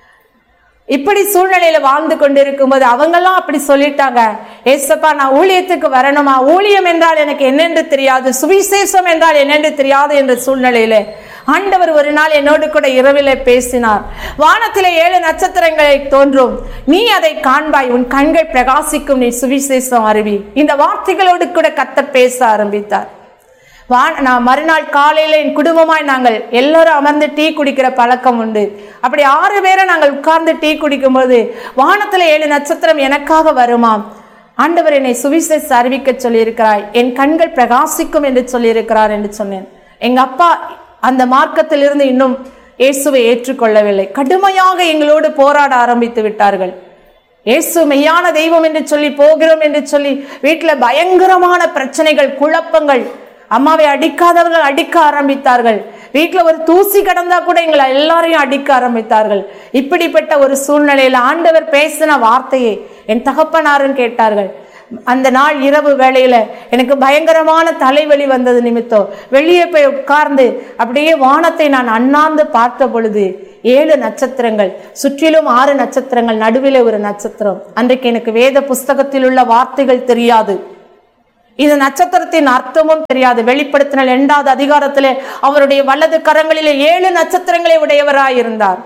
இப்படி சூழ்நிலையில வாழ்ந்து கொண்டிருக்கும் போது அவங்கெல்லாம் அப்படி சொல்லிட்டாங்க ஏசப்பா நான் ஊழியத்துக்கு வரணுமா ஊழியம் என்றால் எனக்கு என்னென்று தெரியாது சுவிசேஷம் என்றால் என்னென்று தெரியாது என்ற சூழ்நிலையில ஆண்டவர் ஒரு நாள் என்னோடு கூட இரவிலே பேசினார் வானத்திலே ஏழு நட்சத்திரங்களை தோன்றும் நீ அதை காண்பாய் உன் கண்கள் பிரகாசிக்கும் நீ சுவிசேஷம் அருவி இந்த வார்த்தைகளோடு கூட கத்த பேச ஆரம்பித்தார் வா நான் மறுநாள் காலையில் என் குடும்பமாய் நாங்கள் எல்லாரும் அமர்ந்து டீ குடிக்கிற பழக்கம் உண்டு அப்படி ஆறு பேரை நாங்கள் உட்கார்ந்து டீ குடிக்கும்போது வானத்தில் ஏழு நட்சத்திரம் எனக்காக வருமாம் ஆண்டவர் என்னை சுவிசேஷ அறிவிக்க சொல்லியிருக்கிறாய் என் கண்கள் பிரகாசிக்கும் என்று சொல்லியிருக்கிறார் என்று சொன்னேன் எங்க அப்பா அந்த மார்க்கத்திலிருந்து இன்னும் இயேசுவை ஏற்றுக்கொள்ளவில்லை கடுமையாக எங்களோடு போராட ஆரம்பித்து விட்டார்கள் இயேசு மெய்யான தெய்வம் என்று சொல்லி போகிறோம் என்று சொல்லி வீட்டில் பயங்கரமான பிரச்சனைகள் குழப்பங்கள் அம்மாவை அடிக்காதவர்கள் அடிக்க ஆரம்பித்தார்கள் வீட்டில் ஒரு தூசி கடந்தா கூட எங்களை எல்லாரையும் அடிக்க ஆரம்பித்தார்கள் இப்படிப்பட்ட ஒரு சூழ்நிலையில் ஆண்டவர் பேசின வார்த்தையை என் தகப்பனாரும் கேட்டார்கள் அந்த நாள் இரவு வேளையில எனக்கு பயங்கரமான தலைவலி வந்தது நிமித்தம் வெளியே போய் உட்கார்ந்து அப்படியே வானத்தை நான் அண்ணாந்து பார்த்த பொழுது ஏழு நட்சத்திரங்கள் சுற்றிலும் ஆறு நட்சத்திரங்கள் நடுவிலே ஒரு நட்சத்திரம் அன்றைக்கு எனக்கு வேத புஸ்தகத்தில் உள்ள வார்த்தைகள் தெரியாது இந்த நட்சத்திரத்தின் அர்த்தமும் தெரியாது வெளிப்படுத்தின இரண்டாவது அதிகாரத்திலே அவருடைய வலது கரங்களிலே ஏழு நட்சத்திரங்களை உடையவராயிருந்தார்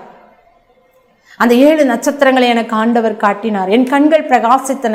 அந்த ஏழு நட்சத்திரங்களை எனக்கு ஆண்டவர் காட்டினார் என் கண்கள் பிரகாசித்தன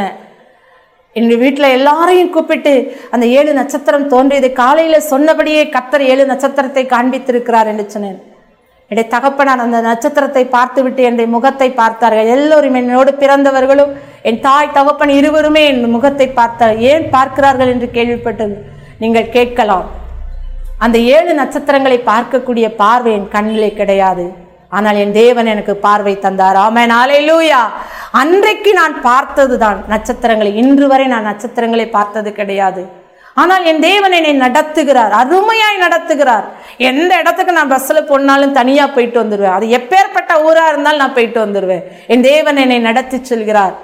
என் வீட்டில் எல்லாரையும் கூப்பிட்டு அந்த ஏழு நட்சத்திரம் தோன்றியது காலையில சொன்னபடியே கத்தர் ஏழு நட்சத்திரத்தை காண்பித்திருக்கிறார் என்று சொன்னேன் என்னுடைய தகப்பனார் அந்த நட்சத்திரத்தை பார்த்துவிட்டு என்னுடைய முகத்தை பார்த்தார்கள் எல்லோரும் என்னோடு பிறந்தவர்களும் என் தாய் தகப்பன் இருவருமே என் முகத்தை பார்த்தார் ஏன் பார்க்கிறார்கள் என்று கேள்விப்பட்டது நீங்கள் கேட்கலாம் அந்த ஏழு நட்சத்திரங்களை பார்க்கக்கூடிய பார்வை என் கண்ணிலே கிடையாது ஆனால் என் தேவன் எனக்கு பார்வை தந்தார் ஆமென் ஹalleluya அன்றைக்கு நான் பார்த்ததுதான் நட்சத்திரங்களை இன்று வரை நான் நட்சத்திரங்களை பார்த்தது கிடையாது ஆனால் என் தேவன் என்னை நடத்துகிறார் அருமையாய் நடத்துகிறார் எந்த இடத்துக்கு நான் பஸ்ல போனாலும் தனியா போயிட்டு வந்துடுவேன் அது எப்பேற்பட்ட ஊரா இருந்தாலும் நான் போயிட்டு வந்துடுவேன் என் தேவன் என்னை நடத்தி செல்கிறார்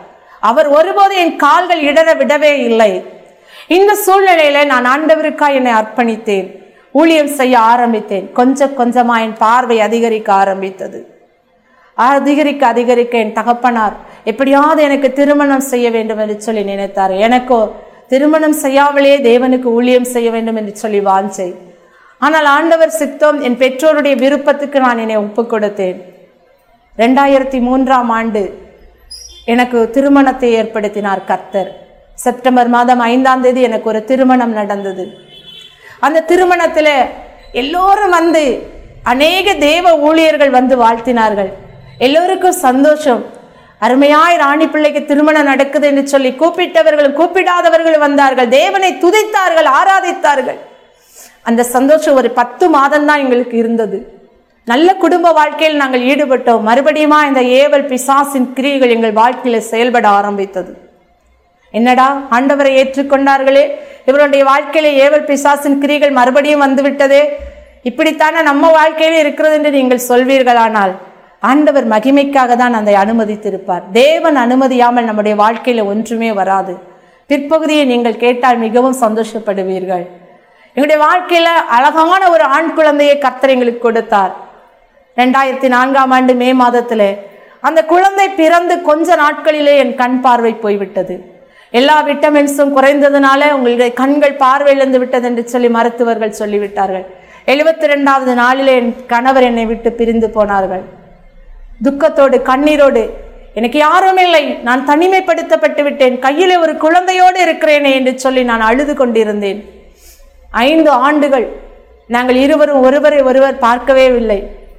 அவர் ஒருபோது என் கால்கள் இடற விடவே இல்லை இந்த சூழ்நிலையில நான் ஆண்டவருக்காய் என்னை அர்ப்பணித்தேன் ஊழியம் செய்ய ஆரம்பித்தேன் கொஞ்சம் கொஞ்சமா என் பார்வை அதிகரிக்க ஆரம்பித்தது அதிகரிக்க அதிகரிக்க என் தகப்பனார் எப்படியாவது எனக்கு திருமணம் செய்ய வேண்டும் என்று சொல்லி நினைத்தார் எனக்கோ திருமணம் செய்யாமலே தேவனுக்கு ஊழியம் செய்ய வேண்டும் என்று சொல்லி வாஞ்சை ஆனால் ஆண்டவர் சித்தம் என் பெற்றோருடைய விருப்பத்துக்கு நான் என்னை ஒப்புக் கொடுத்தேன் ரெண்டாயிரத்தி மூன்றாம் ஆண்டு எனக்கு திருமணத்தை ஏற்படுத்தினார் கர்த்தர் செப்டம்பர் மாதம் ஐந்தாம் தேதி எனக்கு ஒரு திருமணம் நடந்தது அந்த திருமணத்தில் எல்லோரும் வந்து அநேக தேவ ஊழியர்கள் வந்து வாழ்த்தினார்கள் எல்லோருக்கும் சந்தோஷம் அருமையாய் ராணி பிள்ளைக்கு திருமணம் நடக்குது என்று சொல்லி கூப்பிட்டவர்களும் கூப்பிடாதவர்கள் வந்தார்கள் தேவனை துதித்தார்கள் ஆராதித்தார்கள் அந்த சந்தோஷம் ஒரு பத்து மாதம் தான் எங்களுக்கு இருந்தது நல்ல குடும்ப வாழ்க்கையில் நாங்கள் ஈடுபட்டோம் மறுபடியுமா இந்த ஏவல் பிசாசின் கிரியைகள் எங்கள் வாழ்க்கையில செயல்பட ஆரம்பித்தது என்னடா ஆண்டவரை ஏற்றுக்கொண்டார்களே இவருடைய வாழ்க்கையில ஏவல் பிசாசின் கிரிகள் மறுபடியும் வந்து விட்டதே இப்படித்தானே நம்ம வாழ்க்கையில இருக்கிறது என்று நீங்கள் சொல்வீர்களானால் ஆண்டவர் மகிமைக்காக தான் அதை அனுமதித்திருப்பார் தேவன் அனுமதியாமல் நம்முடைய வாழ்க்கையில ஒன்றுமே வராது பிற்பகுதியை நீங்கள் கேட்டால் மிகவும் சந்தோஷப்படுவீர்கள் எங்களுடைய வாழ்க்கையில அழகான ஒரு ஆண் குழந்தையை கர்த்தர் எங்களுக்கு கொடுத்தார் ரெண்டாயிரத்தி நான்காம் ஆண்டு மே மாதத்திலே அந்த குழந்தை பிறந்து கொஞ்ச நாட்களிலே என் கண் பார்வை போய்விட்டது எல்லா விட்டமின்ஸும் குறைந்ததுனால உங்களுடைய கண்கள் பார்வையிழந்து விட்டது என்று சொல்லி மருத்துவர்கள் சொல்லிவிட்டார்கள் எழுபத்தி ரெண்டாவது நாளிலே என் கணவர் என்னை விட்டு பிரிந்து போனார்கள் துக்கத்தோடு கண்ணீரோடு எனக்கு யாரும் இல்லை நான் தனிமைப்படுத்தப்பட்டு விட்டேன் கையிலே ஒரு குழந்தையோடு இருக்கிறேனே என்று சொல்லி நான் அழுது கொண்டிருந்தேன் ஐந்து ஆண்டுகள் நாங்கள் இருவரும் ஒருவரை ஒருவர் பார்க்கவே இல்லை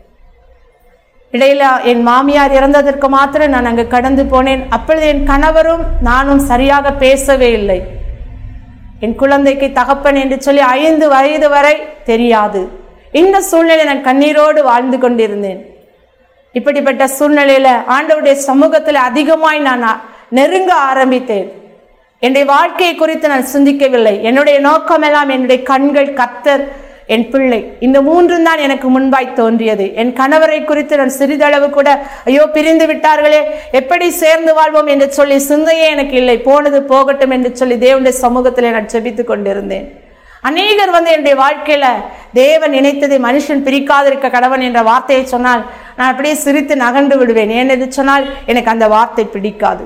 இடையில என் மாமியார் இறந்ததற்கு மாத்திரம் நான் அங்கு கடந்து போனேன் அப்பொழுது என் கணவரும் நானும் சரியாக பேசவே இல்லை என் குழந்தைக்கு தகப்பன் என்று சொல்லி ஐந்து வயது வரை தெரியாது இந்த சூழ்நிலை நான் கண்ணீரோடு வாழ்ந்து கொண்டிருந்தேன் இப்படிப்பட்ட சூழ்நிலையில ஆண்டவருடைய சமூகத்தில் அதிகமாய் நான் அ- நெருங்க ஆரம்பித்தேன் என்னுடைய வாழ்க்கையை குறித்து நான் சிந்திக்கவில்லை என்னுடைய நோக்கமெல்லாம் என்னுடைய கண்கள் கத்தர் என் பிள்ளை இந்த மூன்றும் தான் எனக்கு முன்பாய் தோன்றியது என் கணவரை குறித்து நான் சிறிதளவு கூட ஐயோ பிரிந்து விட்டார்களே எப்படி சேர்ந்து வாழ்வோம் என்று சொல்லி சிந்தையே எனக்கு இல்லை போனது போகட்டும் என்று சொல்லி தேவனுடைய சமூகத்திலே நான் ஜெபித்துக் கொண்டிருந்தேன் அநேகர் வந்து என்னுடைய வாழ்க்கையில தேவன் நினைத்ததை மனுஷன் பிரிக்காதிருக்க கடவன் என்ற வார்த்தையை சொன்னால் நான் அப்படியே சிரித்து நகண்டு விடுவேன் ஏனென்று சொன்னால் எனக்கு அந்த வார்த்தை பிடிக்காது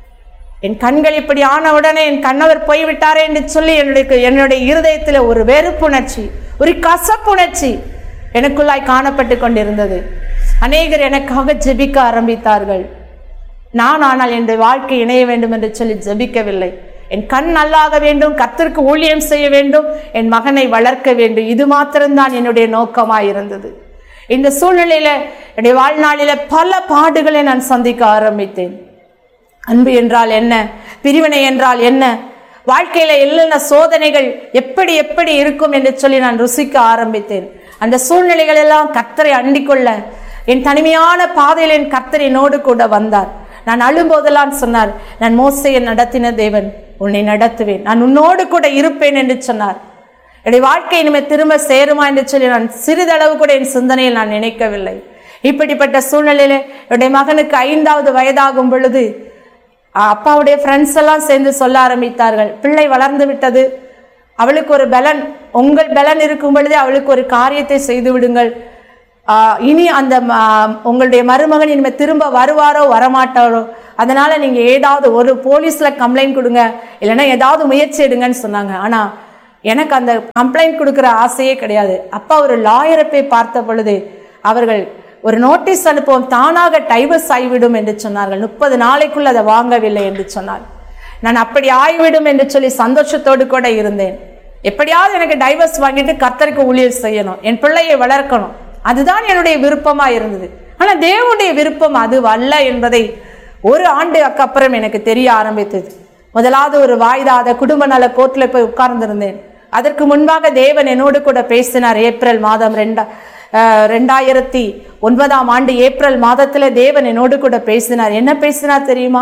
என் கண்கள் இப்படி ஆன உடனே என் கணவர் போய்விட்டாரே என்று சொல்லி என்னுடைய என்னுடைய இருதயத்தில் ஒரு வெறுப்புணர்ச்சி ஒரு கசப்புணர்ச்சி எனக்குள்ளாய் காணப்பட்டு கொண்டிருந்தது அநேகர் எனக்காக ஜெபிக்க ஆரம்பித்தார்கள் நான் ஆனால் என்னுடைய வாழ்க்கை இணைய வேண்டும் என்று சொல்லி ஜெபிக்கவில்லை என் கண் நல்லாக வேண்டும் கர்த்தருக்கு ஊழியம் செய்ய வேண்டும் என் மகனை வளர்க்க வேண்டும் இது மாத்திரம்தான் என்னுடைய நோக்கமாய் இருந்தது இந்த சூழ்நிலையில என்னுடைய வாழ்நாளில பல பாடுகளை நான் சந்திக்க ஆரம்பித்தேன் அன்பு என்றால் என்ன பிரிவினை என்றால் என்ன வாழ்க்கையில என்னென்ன சோதனைகள் எப்படி எப்படி இருக்கும் என்று சொல்லி நான் ருசிக்க ஆரம்பித்தேன் அந்த சூழ்நிலைகள் எல்லாம் கர்த்தரை அண்டிக்கொள்ள என் தனிமையான பாதையில் என் கர்த்தர் என்னோடு கூட வந்தார் நான் அழும்போதெல்லாம் சொன்னார் நான் மோசையை நடத்தின தேவன் உன்னை நடத்துவேன் நான் உன்னோடு கூட இருப்பேன் என்று சொன்னார் என்னுடைய வாழ்க்கை இனிமேல் திரும்ப சேருமா என்று சொல்லி நான் சிறிதளவு கூட என் சிந்தனையில் நான் நினைக்கவில்லை இப்படிப்பட்ட சூழ்நிலையில என்னுடைய மகனுக்கு ஐந்தாவது வயதாகும் பொழுது அஹ், அப்பாவுடைய ஃப்ரெண்ட்ஸ் எல்லாம் சேர்ந்து சொல்ல ஆரம்பித்தார்கள் பிள்ளை வளர்ந்து விட்டது அவளுக்கு ஒரு பலன் உங்கள் பலன் இருக்கும் பொழுதே அவளுக்கு ஒரு காரியத்தை செய்து விடுங்கள் ஆஹ், இனி அந்த ம- உங்களுடைய மருமகன் இனிமேல் திரும்ப வருவாரோ வரமாட்டாரோ அதனால நீங்க ஏதாவது ஒரு போலீஸ்ல கம்ப்ளைண்ட் கொடுங்க இல்லைன்னா ஏதாவது முயற்சி எடுங்கன்னு சொன்னாங்க ஆனா எனக்கு அந்த கம்ப்ளைண்ட் கொடுக்குற ஆசையே கிடையாது அப்பா ஒரு லாயரை போய் பார்த்த பொழுது அவர்கள் ஒரு நோட்டீஸ் அனுப்புவோம் தானாக டைவர்ஸ் ஆகிவிடும் என்று சொன்னார்கள் முப்பது நாளைக்குள் அதை வாங்கவில்லை என்று சொன்னார் நான் அப்படி ஆகிவிடும் என்று சொல்லி சந்தோஷத்தோடு கூட இருந்தேன் எப்படியாவது எனக்கு டைவர்ஸ் வாங்கிட்டு கர்த்தருக்கு ஊழியர் செய்யணும் என் பிள்ளையை வளர்க்கணும் அதுதான் என்னுடைய விருப்பமா இருந்தது ஆனா தேவனுடைய விருப்பம் அது அல்ல என்பதை ஒரு ஆண்டுக்கு அப்புறம் எனக்கு தெரிய ஆரம்பித்தது முதலாவது ஒரு வாய்தாத குடும்ப நல கோர்ட்ல போய் உட்கார்ந்திருந்தேன் அதற்கு முன்பாக தேவன் என்னோடு கூட பேசினார் ஏப்ரல் மாதம் ரெண்டா அஹ், ரெண்டாயிரத்தி ஒன்பதாம் ஆண்டு ஏப்ரல் மாதத்துல தேவன் என்னோடு கூட பேசினார் என்ன பேசினார் தெரியுமா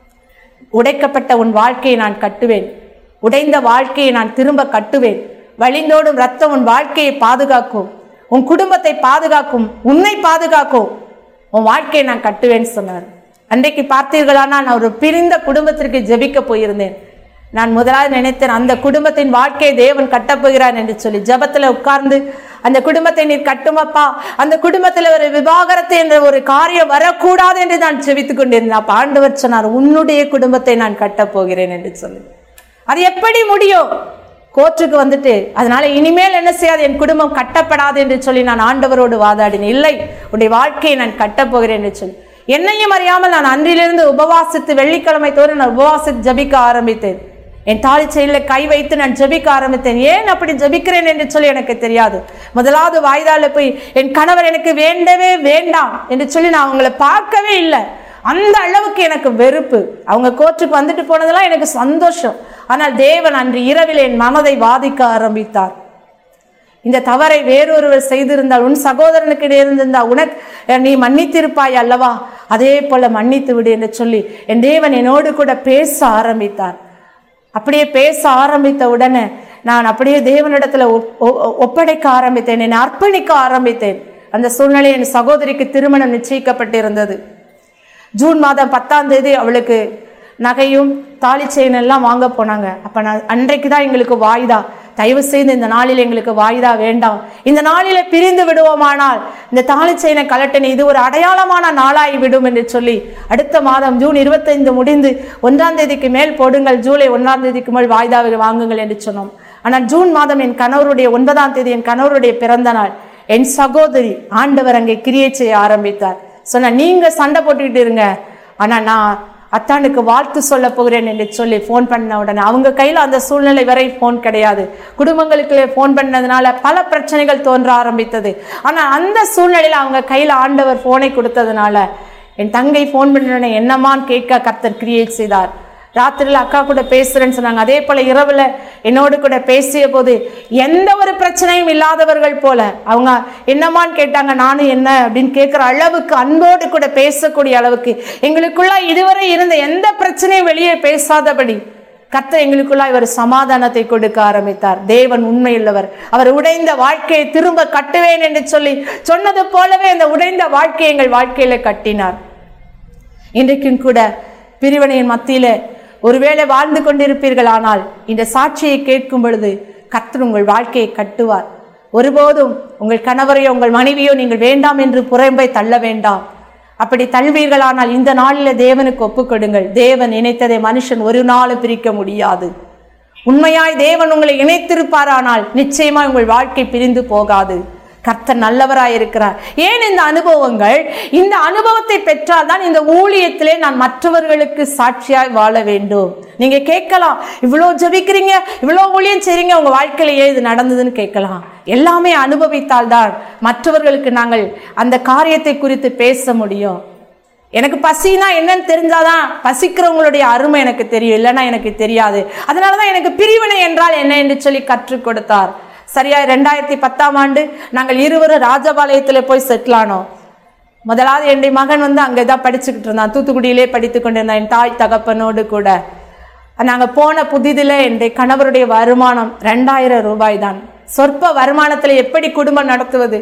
உடைக்கப்பட்ட உன் வாழ்க்கையை நான் கட்டுவேன் உடைந்த வாழ்க்கையை நான் திரும்ப கட்டுவேன் வழிந்தோடும் ரத்தம் உன் வாழ்க்கையை பாதுகாக்கும் உன் குடும்பத்தை பாதுகாக்கும் உன்னை பாதுகாக்கும் உன் வாழ்க்கையை நான் கட்டுவேன்னு சொன்னார் அன்றைக்கு பார்த்தீர்களானால் நான் ஒரு பிரிந்த குடும்பத்திற்கு ஜெபிக்க போயிருந்தேன் நான் முதலாவது நினைத்தேன் அந்த குடும்பத்தின் வாழ்க்கையை தேவன் கட்டப்போகிறார் என்று சொல்லி ஜெபத்துல உட்கார்ந்து அந்த குடும்பத்தை நீர் கட்டுமப்பா அந்த குடும்பத்துல ஒரு விவாகரத்து என்ற ஒரு காரியம் வரக்கூடாது என்று நான் ஜெபித்துக் கொண்டிருந்தேன் அப்ப ஆண்டவர் சொன்னார் உன்னுடைய குடும்பத்தை நான் கட்டப் போகிறேன் என்று சொல்லி அது எப்படி முடியும் கோர்ட்டுக்கு வந்துட்டு அதனால இனிமேல் என்ன செய்யாது என் குடும்பம் கட்டப்படாது என்று சொல்லி நான் ஆண்டவரோடு வாதாடினேன் இல்லை உன்னுடைய வாழ்க்கையை நான் கட்டப் போகிறேன் என்று சொல்லி என்னையும் அறியாமல் நான் அன்றிலிருந்து உபவாசித்து வெள்ளிக்கிழமை தோறும் நான் உபவாசித்து ஜபிக்க ஆரம்பித்தேன் என் தாலி செயலில் கை வைத்து நான் ஜெபிக்க ஆரம்பித்தேன் ஏன் அப்படி ஜெபிக்கிறேன் என்று சொல்லி எனக்கு தெரியாது முதலாவது வாய்தால போய் என் கணவர் எனக்கு வேண்டவே வேண்டாம் என்று சொல்லி நான் அவங்கள பார்க்கவே இல்லை அந்த அளவுக்கு எனக்கு வெறுப்பு அவங்க கோர்ட்டுக்கு வந்துட்டு போனதெல்லாம் எனக்கு சந்தோஷம் ஆனால் தேவன் அன்று இரவில் என் மனதை வாதிக்க ஆரம்பித்தார் இந்த தவறை வேறொருவர் செய்திருந்தால் உன் சகோதரனுக்கு இருந்திருந்தால் உனக்கு நீ மன்னித்திருப்பாய் அல்லவா அதே போல மன்னித்து விடு என்று சொல்லி என் தேவன் என்னோடு கூட பேச ஆரம்பித்தார் அப்படியே பேச ஆரம்பித்த உடனே நான் அப்படியே தேவனிடத்துல ஒப்- ஒ- ஒப்படைக்க ஆரம்பித்தேன் என்னை அர்ப்பணிக்க ஆரம்பித்தேன் அந்த சூழ்நிலை என் சகோதரிக்கு திருமணம் நிச்சயிக்கப்பட்டிருந்தது ஜூன் மாதம் பத்தாம் தேதி அவளுக்கு நகையும் தாலி செயின் எல்லாம் வாங்க போனாங்க அப்ப நான் அன்றைக்கு தான் எங்களுக்கு வாய்தா தயவு செய்து இந்த நாளில் எங்களுக்கு வாய்தா வேண்டாம் இந்த நாளில பிரிந்து விடுவோமானால் இந்த தாலி செயினை கலட்டின இது ஒரு அடையாளமான நாளாகி விடும் என்று சொல்லி அடுத்த மாதம் ஜூன் இருபத்தைந்து முடிந்து ஒன்றாம் தேதிக்கு மேல் போடுங்கள் ஜூலை ஒன்றாம் தேதிக்கு மேல் வாய்தாவை வாங்குங்கள் என்று சொன்னோம் ஆனால் ஜூன் மாதம் என் கணவருடைய ஒன்பதாம் தேதி என் கணவருடைய பிறந்த நாள் என் சகோதரி ஆண்டவர் அங்கே கிரியை செய்ய ஆரம்பித்தார் சொன்ன நீங்க சண்டை போட்டுக்கிட்டு இருங்க ஆனா நான் அத்தானுக்கு வாழ்த்து சொல்ல போகிறேன் என்று சொல்லி ஃபோன் பண்ண உடனே அவங்க கையில அந்த சூழ்நிலை வரை ஃபோன் கிடையாது குடும்பங்களுக்குள்ளே ஃபோன் பண்ணதுனால பல பிரச்சனைகள் தோன்ற ஆரம்பித்தது ஆனா அந்த சூழ்நிலையில அவங்க கையில ஆண்டவர் ஃபோனை கொடுத்ததுனால என் தங்கை ஃபோன் பண்ண என்னமான்னு கேட்க கர்த்தர் கிரியேட் செய்தார் ராத்திரியில் அக்கா கூட பேசுறேன்னு சொன்னாங்க அதே போல இரவுல என்னோடு கூட பேசிய போது எந்த ஒரு பிரச்சனையும் இல்லாதவர்கள் போல அவங்க என்னமான்னு கேட்டாங்க நானும் என்ன அப்படின்னு கேட்கிற அளவுக்கு அன்போடு கூட பேசக்கூடிய அளவுக்கு எங்களுக்குள்ள இதுவரை இருந்த எந்த பிரச்சனையும் வெளியே பேசாதபடி கர்த்தர் எங்களுக்குள்ளாய் ஒரு சமாதானத்தை கொடுக்க ஆரம்பித்தார் தேவன் உண்மையுள்ளவர் அவர் உடைந்த வாழ்க்கையை திரும்ப கட்டுவேன் என்று சொல்லி சொன்னது போலவே அந்த உடைந்த வாழ்க்கையை எங்கள் வாழ்க்கையில கட்டினார் இன்றைக்கும் கூட பிரிவினையின் மத்தியில ஒருவேளை வாழ்ந்து கொண்டிருப்பீர்கள் ஆனால் இந்த சாட்சியை கேட்கும் பொழுது கர்த்தர் உங்கள் வாழ்க்கையை கட்டுவார் ஒருபோதும் உங்கள் கணவரையோ உங்கள் மனைவியோ நீங்கள் வேண்டாம் என்று புறம்பை தள்ள வேண்டாம் அப்படி தள்வீர்களானால் இந்த நாளில தேவனுக்கு ஒப்புக்கொடுங்கள் தேவன் இணைத்ததை மனுஷன் ஒரு நாளும் பிரிக்க முடியாது உண்மையாய் தேவன் உங்களை இணைத்திருப்பாரானால் நிச்சயமா உங்கள் வாழ்க்கை பிரிந்து போகாது கர்த்தர் நல்லவராய் இருக்கிறார் ஏன் இந்த அனுபவங்கள் இந்த அனுபவத்தை பெற்றால் தான் இந்த ஊழியத்திலே நான் மற்றவர்களுக்கு சாட்சியாய் வாழ வேண்டும் நீங்க கேட்கலாம் இவ்வளோ ஜெபிக்கிறீங்க இவ்வளோ ஊழியம் செய்றீங்க உங்க வாழ்க்கையில ஏன் இது நடந்ததுன்னு கேட்கலாம் எல்லாமே அனுபவித்தால் தான் மற்றவர்களுக்கு நாங்கள் அந்த காரியத்தை குறித்து பேச முடியும் எனக்கு பசினா என்னன்னு தெரிஞ்சாதான் பசிக்கிறவங்களுடைய அருமை எனக்கு தெரியும் இல்லைன்னா எனக்கு தெரியாது அதனாலதான் எனக்கு பிரிவினை என்றால் என்ன என்று சொல்லி கற்றுக் கொடுத்தார் சரியா ரெண்டாயிரத்தி பத்தாம் ஆண்டு நாங்கள் இருவரும் ராஜபாளையத்தில் போய் செட்டில் ஆனோம் முதலாவது என்னுடைய மகன் வந்து அங்கே தான் படிச்சுக்கிட்டு இருந்தான் தூத்துக்குடியிலே படித்து கொண்டிருந்தான் என் தாய் தகப்பனோடு கூட நாங்கள் போன புதிதில் என்னுடைய கணவருடைய வருமானம் ரெண்டாயிரம் ரூபாய் தான் சொற்ப வருமானத்தில் எப்படி குடும்பம் நடத்துவது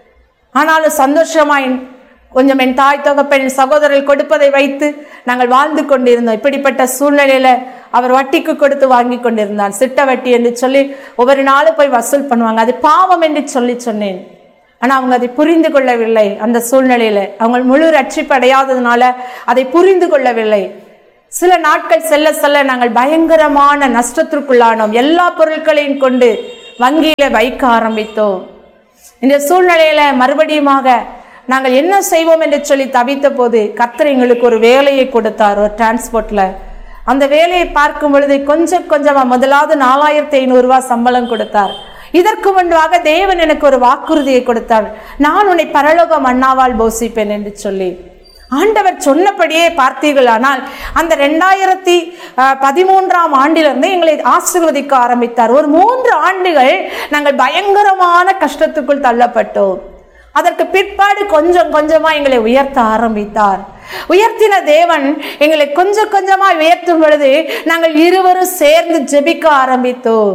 ஆனாலும் சந்தோஷமாய் கொஞ்சம் என் தாய் தகப்பன் என் சகோதரர்கள் கொடுப்பதை வைத்து நாங்கள் வாழ்ந்து கொண்டிருந்தோம் இப்படிப்பட்ட சூழ்நிலையில அவர் வட்டிக்கு கொடுத்து வாங்கி கொண்டிருந்தார் சிட்ட வட்டி என்று சொல்லி ஒவ்வொரு நாளும் போய் வசூல் பண்ணுவாங்க அது பாவம் என்று சொல்லி சொன்னேன் ஆனா அவங்க அதை புரிந்து கொள்ளவில்லை அந்த சூழ்நிலையில அவங்க முழு ரட்சிப்பு அடையாததுனால அதை புரிந்து கொள்ளவில்லை சில நாட்கள் செல்ல செல்ல நாங்கள் பயங்கரமான நஷ்டத்திற்குள்ளானோம் எல்லா பொருட்களையும் கொண்டு வங்கியில வைக்க ஆரம்பித்தோம் இந்த சூழ்நிலையில மறுபடியுமாக நாங்கள் என்ன செய்வோம் என்று சொல்லி தவித்த போது கர்த்தர் எங்களுக்கு ஒரு வேலையை கொடுத்தார் ஒரு டிரான்ஸ்போர்ட்ல அந்த வேலையை பார்க்கும் பொழுது கொஞ்சம் கொஞ்சமா முதலாவது நாலாயிரத்தி ஐநூறு ரூபாய் சம்பளம் கொடுத்தார் இதற்கு முன்பாக தேவன் எனக்கு ஒரு வாக்குறுதியை கொடுத்தார் நான் உன்னை பரலோக மன்னாவால் போசிப்பேன் என்று சொல்லி ஆண்டவர் சொன்னபடியே பார்த்தீர்களானால் அந்த ரெண்டாயிரத்தி அஹ், பதிமூன்றாம் ஆண்டிலிருந்து எங்களை ஆசீர்வதிக்க ஆரம்பித்தார் ஒரு மூன்று ஆண்டுகள் நாங்கள் பயங்கரமான கஷ்டத்துக்குள் தள்ளப்பட்டோம் அதற்கு பிற்பாடு கொஞ்சம் கொஞ்சமா எங்களை உயர்த்த ஆரம்பித்தார் உயர்த்தின தேவன் எங்களை கொஞ்சம் கொஞ்சமா உயர்த்தும் பொழுது நாங்கள் இருவரும் சேர்ந்து ஜெபிக்க ஆரம்பித்தோம்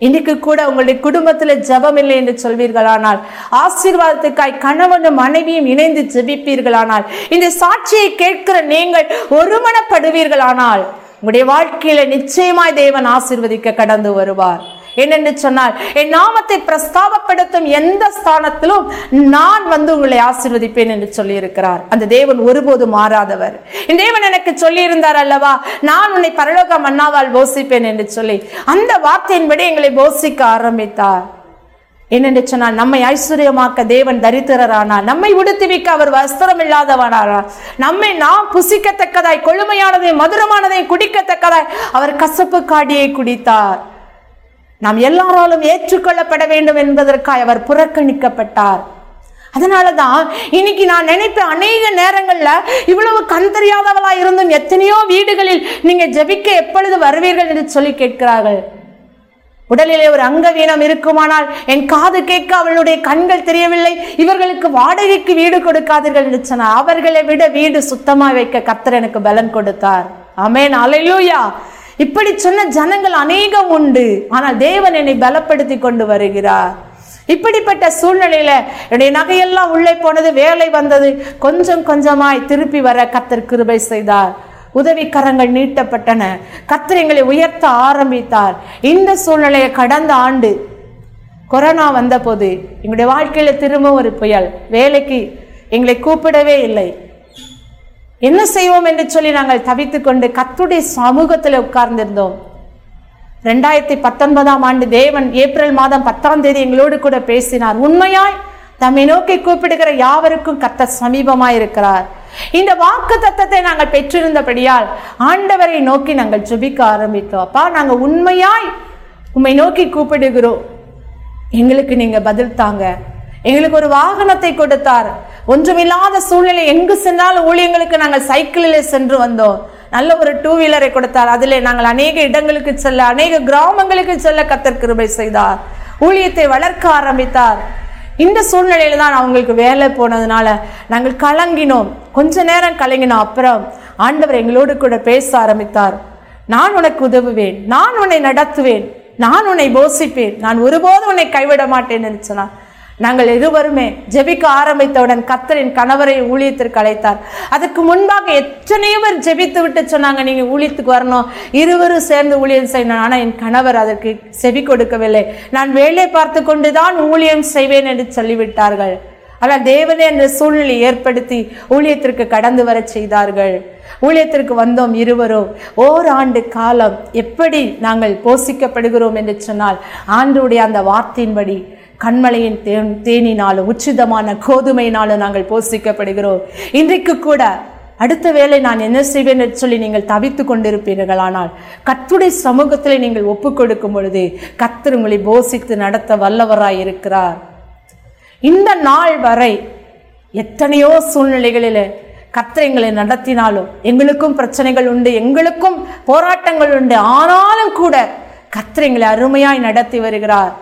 இன்னைக்கு கூட உங்களுடைய குடும்பத்துல ஜெபம் இல்லை என்று சொல்வீர்களானால் ஆசீர்வாதத்துக்காய் கணவனும் மனைவியும் இணைந்து ஜெபிப்பீர்களானால் இந்த சாட்சியை கேட்கிற நீங்கள் ஒருமனப்படுவீர்களானால் உங்களுடைய வாழ்க்கையில நிச்சயமாய் தேவன் ஆசீர்வதிக்க கடந்து வருவார் என்னென்று சொன்னால் என் நாமத்தை பிரஸ்தாபப்படுத்தும் எந்த ஸ்தானத்திலும் நான் வந்து உங்களை ஆசீர்வதிப்பேன் என்று சொல்லி இருக்கிறார் அந்த தேவன் ஒருபோதும் மாறாதவர் இந்த தேவன் எனக்கு சொல்லி இருந்தார் அல்லவா நான் உன்னை பரலோக மன்னாவால் போசிப்பேன் என்று சொல்லி அந்த வார்த்தையின்படி எங்களை போசிக்க ஆரம்பித்தார் என்னென்று சொன்னால் நம்மை ஐஸ்வர்யமாக்க தேவன் தரித்திரரானார் நம்மை உடுத்துவிக்க அவர் வஸ்திரம் இல்லாதவனானார் நம்மை நாம் புசிக்கத்தக்கதாய் கொழுமையானதையும் மதுரமானதையும் குடிக்கத்தக்கதாய் அவர் கசப்பு காடியை குடித்தார் நாம் எல்லாராலும் ஏற்றுக்கொள்ளப்பட வேண்டும் என்பதற்காக அவர் புறக்கணிக்கப்பட்டார் அதனாலதான் இன்னைக்கு நான் நினைப்பேன் அநேக நேரங்கள்ல இவ்வளவு கண் தெரியாதவளா இருந்தும் எத்தனையோ வீடுகளில் நீங்க ஜெபிக்க எப்பொழுது வருவீர்கள் என்று சொல்லி கேட்கிறார்கள் உடலிலே ஒரு அங்கவீனம் இருக்குமானால் என் காது கேட்க அவளுடைய கண்கள் தெரியவில்லை இவர்களுக்கு வாடகைக்கு வீடு கொடுக்காதீர்கள் என்று சொன்னார் அவர்களை விட வீடு சுத்தமா வைக்க கர்த்தர் எனக்கு பலன் கொடுத்தார் ஆமென் அல்லேலூயா இப்படி சொன்ன ஜனங்கள் அநேகம் உண்டு ஆனால் தேவன் என்னை பலப்படுத்தி கொண்டு வருகிறார் இப்படிப்பட்ட சூழ்நிலையில என்னுடைய நகையெல்லாம் உள்ளே போனது வேலை வந்தது கொஞ்சம் கொஞ்சமாய் திருப்பி வர கர்த்தர் கிருபை செய்தார் உதவிக்கரங்கள் நீட்டப்பட்டன கர்த்தர் எங்களை உயர்த்த ஆரம்பித்தார் இந்த சூழ்நிலையை கடந்த ஆண்டு கொரோனா வந்தபோது எங்களுடைய வாழ்க்கையில திரும்ப ஒரு புயல் வேலைக்கு எங்களை கூப்பிடவே இல்லை என்ன செய்வோம் என்று சொல்லி நாங்கள் தவித்துக் கொண்டு கத்துடைய சமூகத்தில் உட்கார்ந்திருந்தோம் ரெண்டாயிரத்தி பத்தொன்பதாம் ஆண்டு தேவன் ஏப்ரல் மாதம் பத்தாம் தேதி எங்களோடு கூட பேசினார் உண்மையாய் தம்மை நோக்கி கூப்பிடுகிற யாவருக்கும் கத்த சமீபமாய் இருக்கிறார் இந்த வாக்கு தத்தத்தை நாங்கள் பெற்றிருந்தபடியால் ஆண்டவரை நோக்கி நாங்கள் ஜெபிக்க ஆரம்பித்தோம் அப்பா நாங்கள் உண்மையாய் உம்மை நோக்கி கூப்பிடுகிறோம் எங்களுக்கு நீங்க பதில் தாங்க எங்களுக்கு ஒரு வாகனத்தை கொடுத்தார் ஒன்றுமில்லாத சூழ்நிலை எங்கு சென்றாலும் ஊழியங்களுக்கு நாங்கள் சைக்கிளிலே சென்று வந்தோம் நல்ல ஒரு டூ வீலரை கொடுத்தார் அதிலே நாங்கள் அநேக இடங்களுக்கு செல்ல அநேக கிராமங்களுக்கு செல்ல கத்தர் கிருபை செய்தார் ஊழியத்தை வளர்க்க ஆரம்பித்தார் இந்த சூழ்நிலையில தான் அவங்களுக்கு வேலை போனதுனால நாங்கள் கலங்கினோம் கொஞ்ச நேரம் கலங்கினோம் அப்புறம் ஆண்டவர் எங்களோடு கூட பேச ஆரம்பித்தார் நான் உனக்கு உதவுவேன் நான் உன்னை நடத்துவேன் நான் உன்னை போசிப்பேன் நான் ஒருபோதும் உன்னை கைவிட மாட்டேன் என்று சொன்னார் நாங்கள் இருவருமே ஜெபிக்க ஆரம்பித்தவுடன் கத்தரின் கணவரை ஊழியத்திற்கு அழைத்தார் அதுக்கு முன்பாக எத்தனையோ பேர் ஜெபித்து விட்டு சொன்னாங்க நீங்க ஊழியத்துக்கு வரணும் இருவரும் சேர்ந்து ஊழியம் செய்யணும் ஆனா என் கணவர் அதற்கு செவி கொடுக்கவில்லை நான் வேலை பார்த்து கொண்டுதான் ஊழியம் செய்வேன் என்று சொல்லிவிட்டார்கள் ஆனால் தேவனே அந்த சூழ்நிலை ஏற்படுத்தி ஊழியத்திற்கு கடந்து வர செய்தார்கள் ஊழியத்திற்கு வந்தோம் இருவரும் ஓராண்டு காலம் எப்படி நாங்கள் போஷிக்கப்படுகிறோம் என்று சொன்னால் ஆண்டுடைய அந்த வார்த்தையின்படி கண்மலையின் தேன் தேனினாலும் உச்சிதமான கோதுமையினாலும் நாங்கள் போஷிக்கப்படுகிறோம் இன்றைக்கு கூட அடுத்த வேளை நான் என்ன செய்வேன் என்று சொல்லி நீங்கள் தவித்து கொண்டிருப்பீர்கள் ஆனால் கத்துடைய சமூகத்தில் நீங்கள் ஒப்பு கொடுக்கும் பொழுது கத்தர் உங்களை போஷித்து நடத்த வல்லவராய் இருக்கிறார் இந்த நாள் வரை எத்தனையோ சூழ்நிலைகளில் கர்த்தர் எங்களை நடத்தினாலும் எங்களுக்கும் பிரச்சனைகள் உண்டு எங்களுக்கும் போராட்டங்கள் உண்டு ஆனாலும் கூட கர்த்தர் எங்களை அருமையாய் நடத்தி வருகிறார்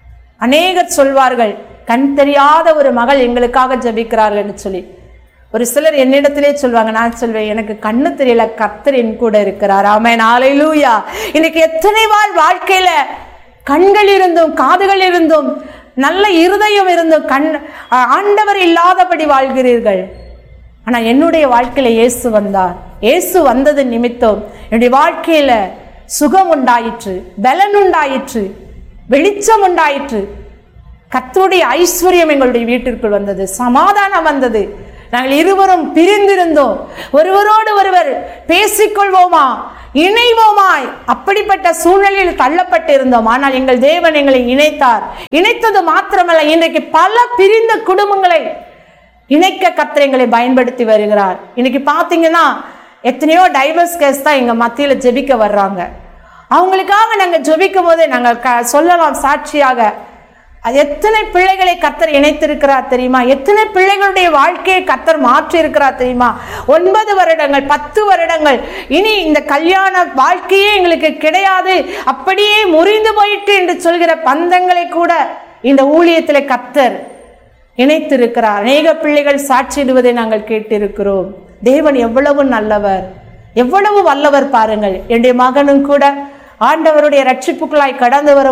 அநேகர் சொல்வார்கள் கண் தெரியாத ஒரு மகள் எங்களுக்காக ஜெபிக்கிறார்கள் என்று சொல்லி ஒரு சிலர் என்னிடத்திலே சொல்வாங்க நான் சொல்வேன் எனக்கு கண்ணு தெரியல கர்த்தர் என் கூட இருக்கிறார் ஆமே நாளையிலூயா இன்னைக்கு எத்தனை வாழ் வாழ்க்கையில கண்கள் இருந்தும் காதுகள் இருந்தும் நல்ல இருதயம் இருந்தும் கண் ஆண்டவர் இல்லாதபடி வாழ்கிறீர்கள் ஆனா என்னுடைய வாழ்க்கையில இயேசு வந்தார் இயேசு வந்தது நிமித்தம் என்னுடைய வாழ்க்கையில சுகம் உண்டாயிற்று பலன் உண்டாயிற்று வெளிச்சம் உண்டாயிற்று கர்த்தருடைய ஐஸ்வர்யம் எங்களுடைய வீட்டிற்குள் வந்தது சமாதானம் வந்தது நாங்கள் இருவரும் பிரிந்திருந்தோம் ஒருவரோடு ஒருவர் பேசிக்கொள்வோமா இணைவோமாய் அப்படிப்பட்ட சூழ்நிலையில் தள்ளப்பட்டு இருந்தோம் ஆனால் எங்கள் தேவன் எங்களை இணைத்தார் இணைத்தது மாத்திரமல்ல இன்றைக்கு பல பிரிந்த குடும்பங்களை இணைக்க கர்த்தர் எங்களை பயன்படுத்தி வருகிறார் இன்னைக்கு பார்த்தீங்கன்னா எத்தனையோ டைவர்ஸ் கேஸ் தான் எங்க மத்தியில ஜெபிக்க வர்றாங்க அவங்களுக்காக நாங்க ஜெபிக்கும் போதே நாங்க க- சொல்லலாம் சாட்சியாக அது எத்தனை பிள்ளைகளை கத்தர் இணைத்திருக்கிறார் தெரியுமா எத்தனை பிள்ளைகளுடைய வாழ்க்கையை கத்தர் மாற்றி இருக்கிறார் தெரியுமா ஒன்பது வருடங்கள் பத்து வருடங்கள் இனி இந்த கல்யாண வாழ்க்கையே எங்களுக்கு கிடையாது அப்படியே முறிந்து போயிட்டு என்று சொல்கிற பந்தங்களை கூட இந்த ஊழியத்தில் கத்தர் இணைத்திருக்கிறார் அநேக பிள்ளைகள் சாட்சியிடுவதை நாங்கள் கேட்டிருக்கிறோம் தேவன் எவ்வளவு நல்லவர் எவ்வளவு வல்லவர் பாருங்கள் என்னுடைய மகனும் கூட ஆண்டவருடைய ரட்சிப்புக்குள்ளாய் கடந்து வரவும்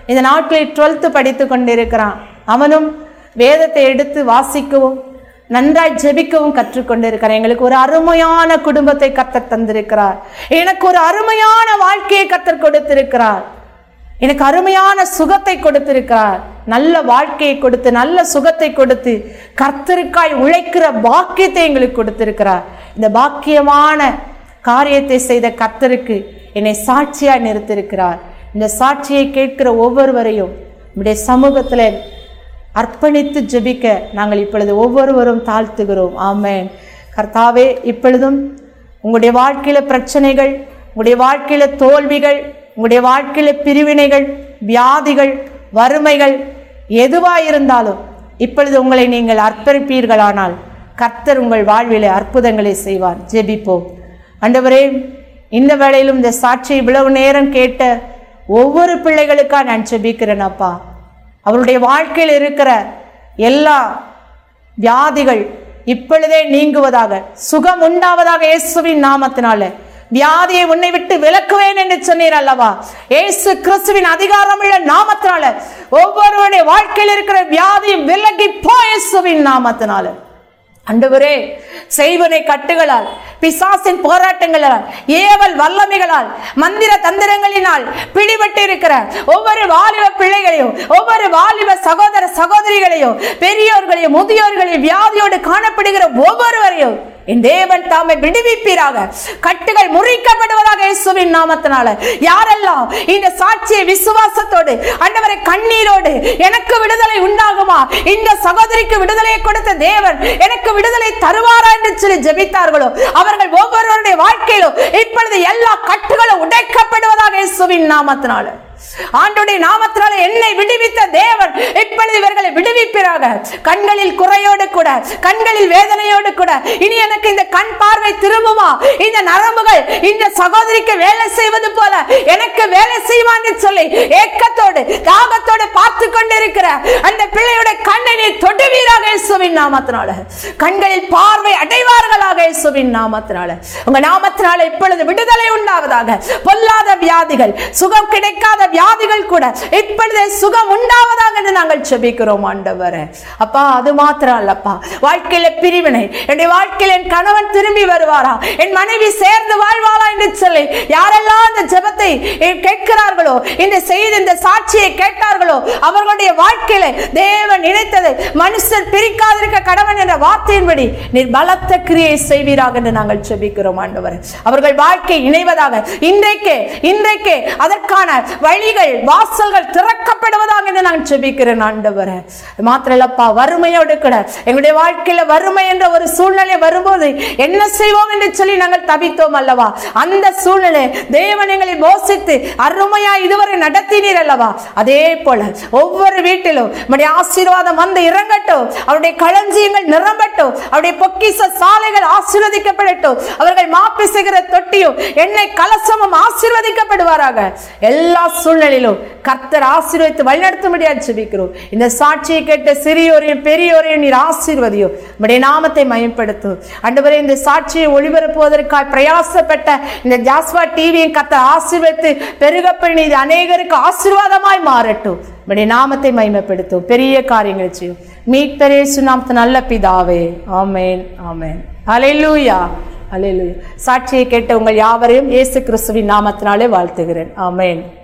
இந்த நாட்களில் டுவெல்த்து படித்து கொண்டிருக்கிறான் அவனும் வேதத்தை எடுத்து வாசிக்கவும் நன்றாய் ஜெபிக்கவும் கற்றுக்கொண்டிருக்கிறார் எங்களுக்கு ஒரு அருமையான குடும்பத்தை கத்தர் தந்திருக்கிறார் எனக்கு ஒரு அருமையான வாழ்க்கையை கத்தர் கொடுத்திருக்கிறார் எனக்கு அருமையான சுகத்தை கொடுத்திருக்கிறார் நல்ல வாழ்க்கையை கொடுத்து நல்ல சுகத்தை கொடுத்து கர்த்தருக்காய் உழைக்கிற பாக்கியத்தை எங்களுக்கு கொடுத்திருக்கிறார் இந்த பாக்கியமான காரியத்தை செய்த கர்த்தருக்கு என்னை சாட்சியாய் நிறுத்திருக்கிறார் இந்த சாட்சியை கேட்கிற ஒவ்வொருவரையும் நம்முடைய சமூகத்தில் அர்ப்பணித்து ஜெபிக்க நாங்கள் இப்பொழுது ஒவ்வொருவரும் தாழ்த்துகிறோம் ஆமென் கர்த்தாவே இப்பொழுதும் உங்களுடைய வாழ்க்கையில பிரச்சனைகள் உங்களுடைய வாழ்க்கையில தோல்விகள் உங்களுடைய வாழ்க்கையில பிரிவினைகள் வியாதிகள் வறுமைகள் எதுவா இருந்தாலும் இப்பொழுது உங்களை நீங்கள் அர்ப்பணிப்பீர்களானால் கர்த்தர் உங்கள் வாழ்விலே அற்புதங்களை செய்வார் ஜெபிப்போம் ஆண்டவரே இந்த வேளையிலும் இந்த சாட்சி இவ்வளவு நேரம் கேட்ட ஒவ்வொரு பிள்ளைகளுக்கா நான் ஜெபிக்கிறேன் அப்பா அவருடைய வாழ்க்கையில் இருக்கிற எல்லா வியாதிகள் இப்பொழுதே நீங்குவதாக சுகம் உண்டாவதாக இயேசுவின் நாமத்தினால வியாதியை உன்னை விட்டு விலக்குவேன் என்று சொன்னீர் அல்லவா இயேசு கிறிஸ்துவின் அதிகாரமுள்ள நாமத்தினால ஒவ்வொருவருடைய வாழ்க்கையில் இருக்கிற வியாதியும் விலகி போ இயேசுவின் நாமத்தினால அண்டவரே செய்வனை கட்டுகளால் பிசாசின் போராட்டங்களால் ஏவல் வல்லமைகளால் மந்திர தந்திரங்களினால் பிடிபட்டு இருக்கிற ஒவ்வொரு வாலிப பிள்ளைகளையும் ஒவ்வொரு வாலிப சகோதர சகோதரிகளையும் பெரியோர்களையும் முதியோர்களையும் வியாதியோடு காணப்படுகிற ஒவ்வொருவரையும் என் தேவன் தாமை விடுவிப்பீராக கட்டுகள் முறிக்கப்படுவதாக இயேசுவின் நாமத்தினால யாரெல்லாம் இந்த சாட்சியை விசுவாசத்தோடு ஆண்டவரை கண்ணீரோடு எனக்கு விடுதலை உண்டாகுமா இந்த சகோதரிக்கு விடுதலையை கொடுத்த தேவன் எனக்கு விடுதலை தருவாரா என்று சொல்லி ஜெபித்தார்களோ அவர்கள் ஒவ்வொருவருடைய வாழ்க்கையிலும் இப்பொழுது எல்லா கட்டுகளும் உடைக்கப்படுவதாக இயேசுவின் நாமத்தினால ஆண்டுடைய நாமத்தினால என்னை விடுவித்த தேவன் இப்பொழுது இவர்களை விடுவிப்பிறாக கண்களில் குறையோடு கூட கண்களில் வேதனையோடு கூட இனி எனக்கு இந்த கண் பார்வை திரும்புமா இந்த நரம்புகள் இந்த சகோதரிக்கு வேலை செய்வது போல எனக்கு வேலை செய்வான்னு சொல்லி ஏக்கத்தோடு தாகத்தோடு பார்த்து கொண்டிருக்கிற அந்த பிள்ளையோட கண்ணை நீ தொடுவீராக இயேசுவின் நாமத்தினால கண்களில் பார்வை அடைவார்களாக இயேசுவின் நாமத்தினால உங்க நாமத்தினால இப்பொழுது விடுதலை உண்டாவதாக பொல்லாத வியாதிகள் சுகம் கிடைக்காத வியாதிகள் கூட இப்பொழுதே சுகம் உண்டாவதாக என்று நாங்கள் செபிக்கிறோம் ஆண்டவரே அப்பா அது மாத்திரம் அல்லப்பா வாழ்க்கையில பிரிவினை என்னுடைய வாழ்க்கையில் என் கணவன் திரும்பி வருவாரா என் மனைவி சேர்ந்து வாழ்வாளா என்று சொல்லி யாரெல்லாம் இந்த ஜெபத்தை கேட்கிறார்களோ இந்த செய்தி இந்த சாட்சியை கேட்டார்களோ அவர்களுடைய வாழ்க்கையில தேவன் நினைத்ததை மனுஷன் பிரிக்காதிருக்க கடவன் என்ற வார்த்தையின்படி நீர் பலத்த கிரியை செய்வீராக என்று நாங்கள் செபிக்கிறோம் ஆண்டவர் அவர்கள் வாழ்க்கை இணைவதாக இன்றைக்கே இன்றைக்கே அதற்கான வழிகள் வாசல்கள் திறக்கப்படுவதாக என்று நான் செபிக்கிறேன் ஆண்டவர் மாத்திரம் இல்லப்பா வறுமையோடு கூட எங்களுடைய வாழ்க்கையில வறுமை என்ற ஒரு சூழ்நிலை வரும்போது என்ன செய்வோம் என்று சொல்லி நாங்கள் தவித்தோம் அல்லவா அந்த சூழ்நிலை தேவன் எங்களை போசித்து அருமையா இதுவரை நடத்தினீர் அல்லவா அதே போல ஒவ்வொரு வீட்டிலும் நம்முடைய ஆசீர்வாதம் வந்து இறங்கட்டும் அவருடைய களஞ்சியங்கள் நிரம்பட்டும் அவருடைய பொக்கிச சாலைகள் ஆசீர்வதிக்கப்படட்டும் அவர்கள் மாப்பி செய்கிற தொட்டியும் எண்ணெய் கலசமும் ஆசீர்வதிக்கப்படுவாராக எல்லா சூழ்நிலையிலும் கர்த்தர் ஆசீர்வதித்து வழிநடத்தும்படியாக ஜெபிக்கிறோம் இந்த சாட்சியை கேட்ட சிறியோரையும் பெரியோரையும் நீர் ஆசீர்வதியும் நம்முடைய நாமத்தை மயப்படுத்தும் அன்றுவரை இந்த சாட்சியை ஒளிபரப்புவதற்காக பிரயாசப்பட்ட இந்த ஜாஸ்வா டிவியின் கர்த்தர் ஆசீர்வதித்து பெருகப்பண்ணி இது அநேகருக்கு ஆசீர்வாதமாய் மாறட்டும் நம்முடைய நாமத்தை மகிமைப்படுத்தும் பெரிய காரியங்களை செய்யும் மீட்பரேசு நாமத்து நல்ல பிதாவே ஆமேன் ஆமேன் அலையிலூயா அலையிலூயா சாட்சியை கேட்ட உங்கள் யாவரையும் இயேசு கிறிஸ்துவின் நாமத்தினாலே வாழ்த்துகிறேன் ஆமேன்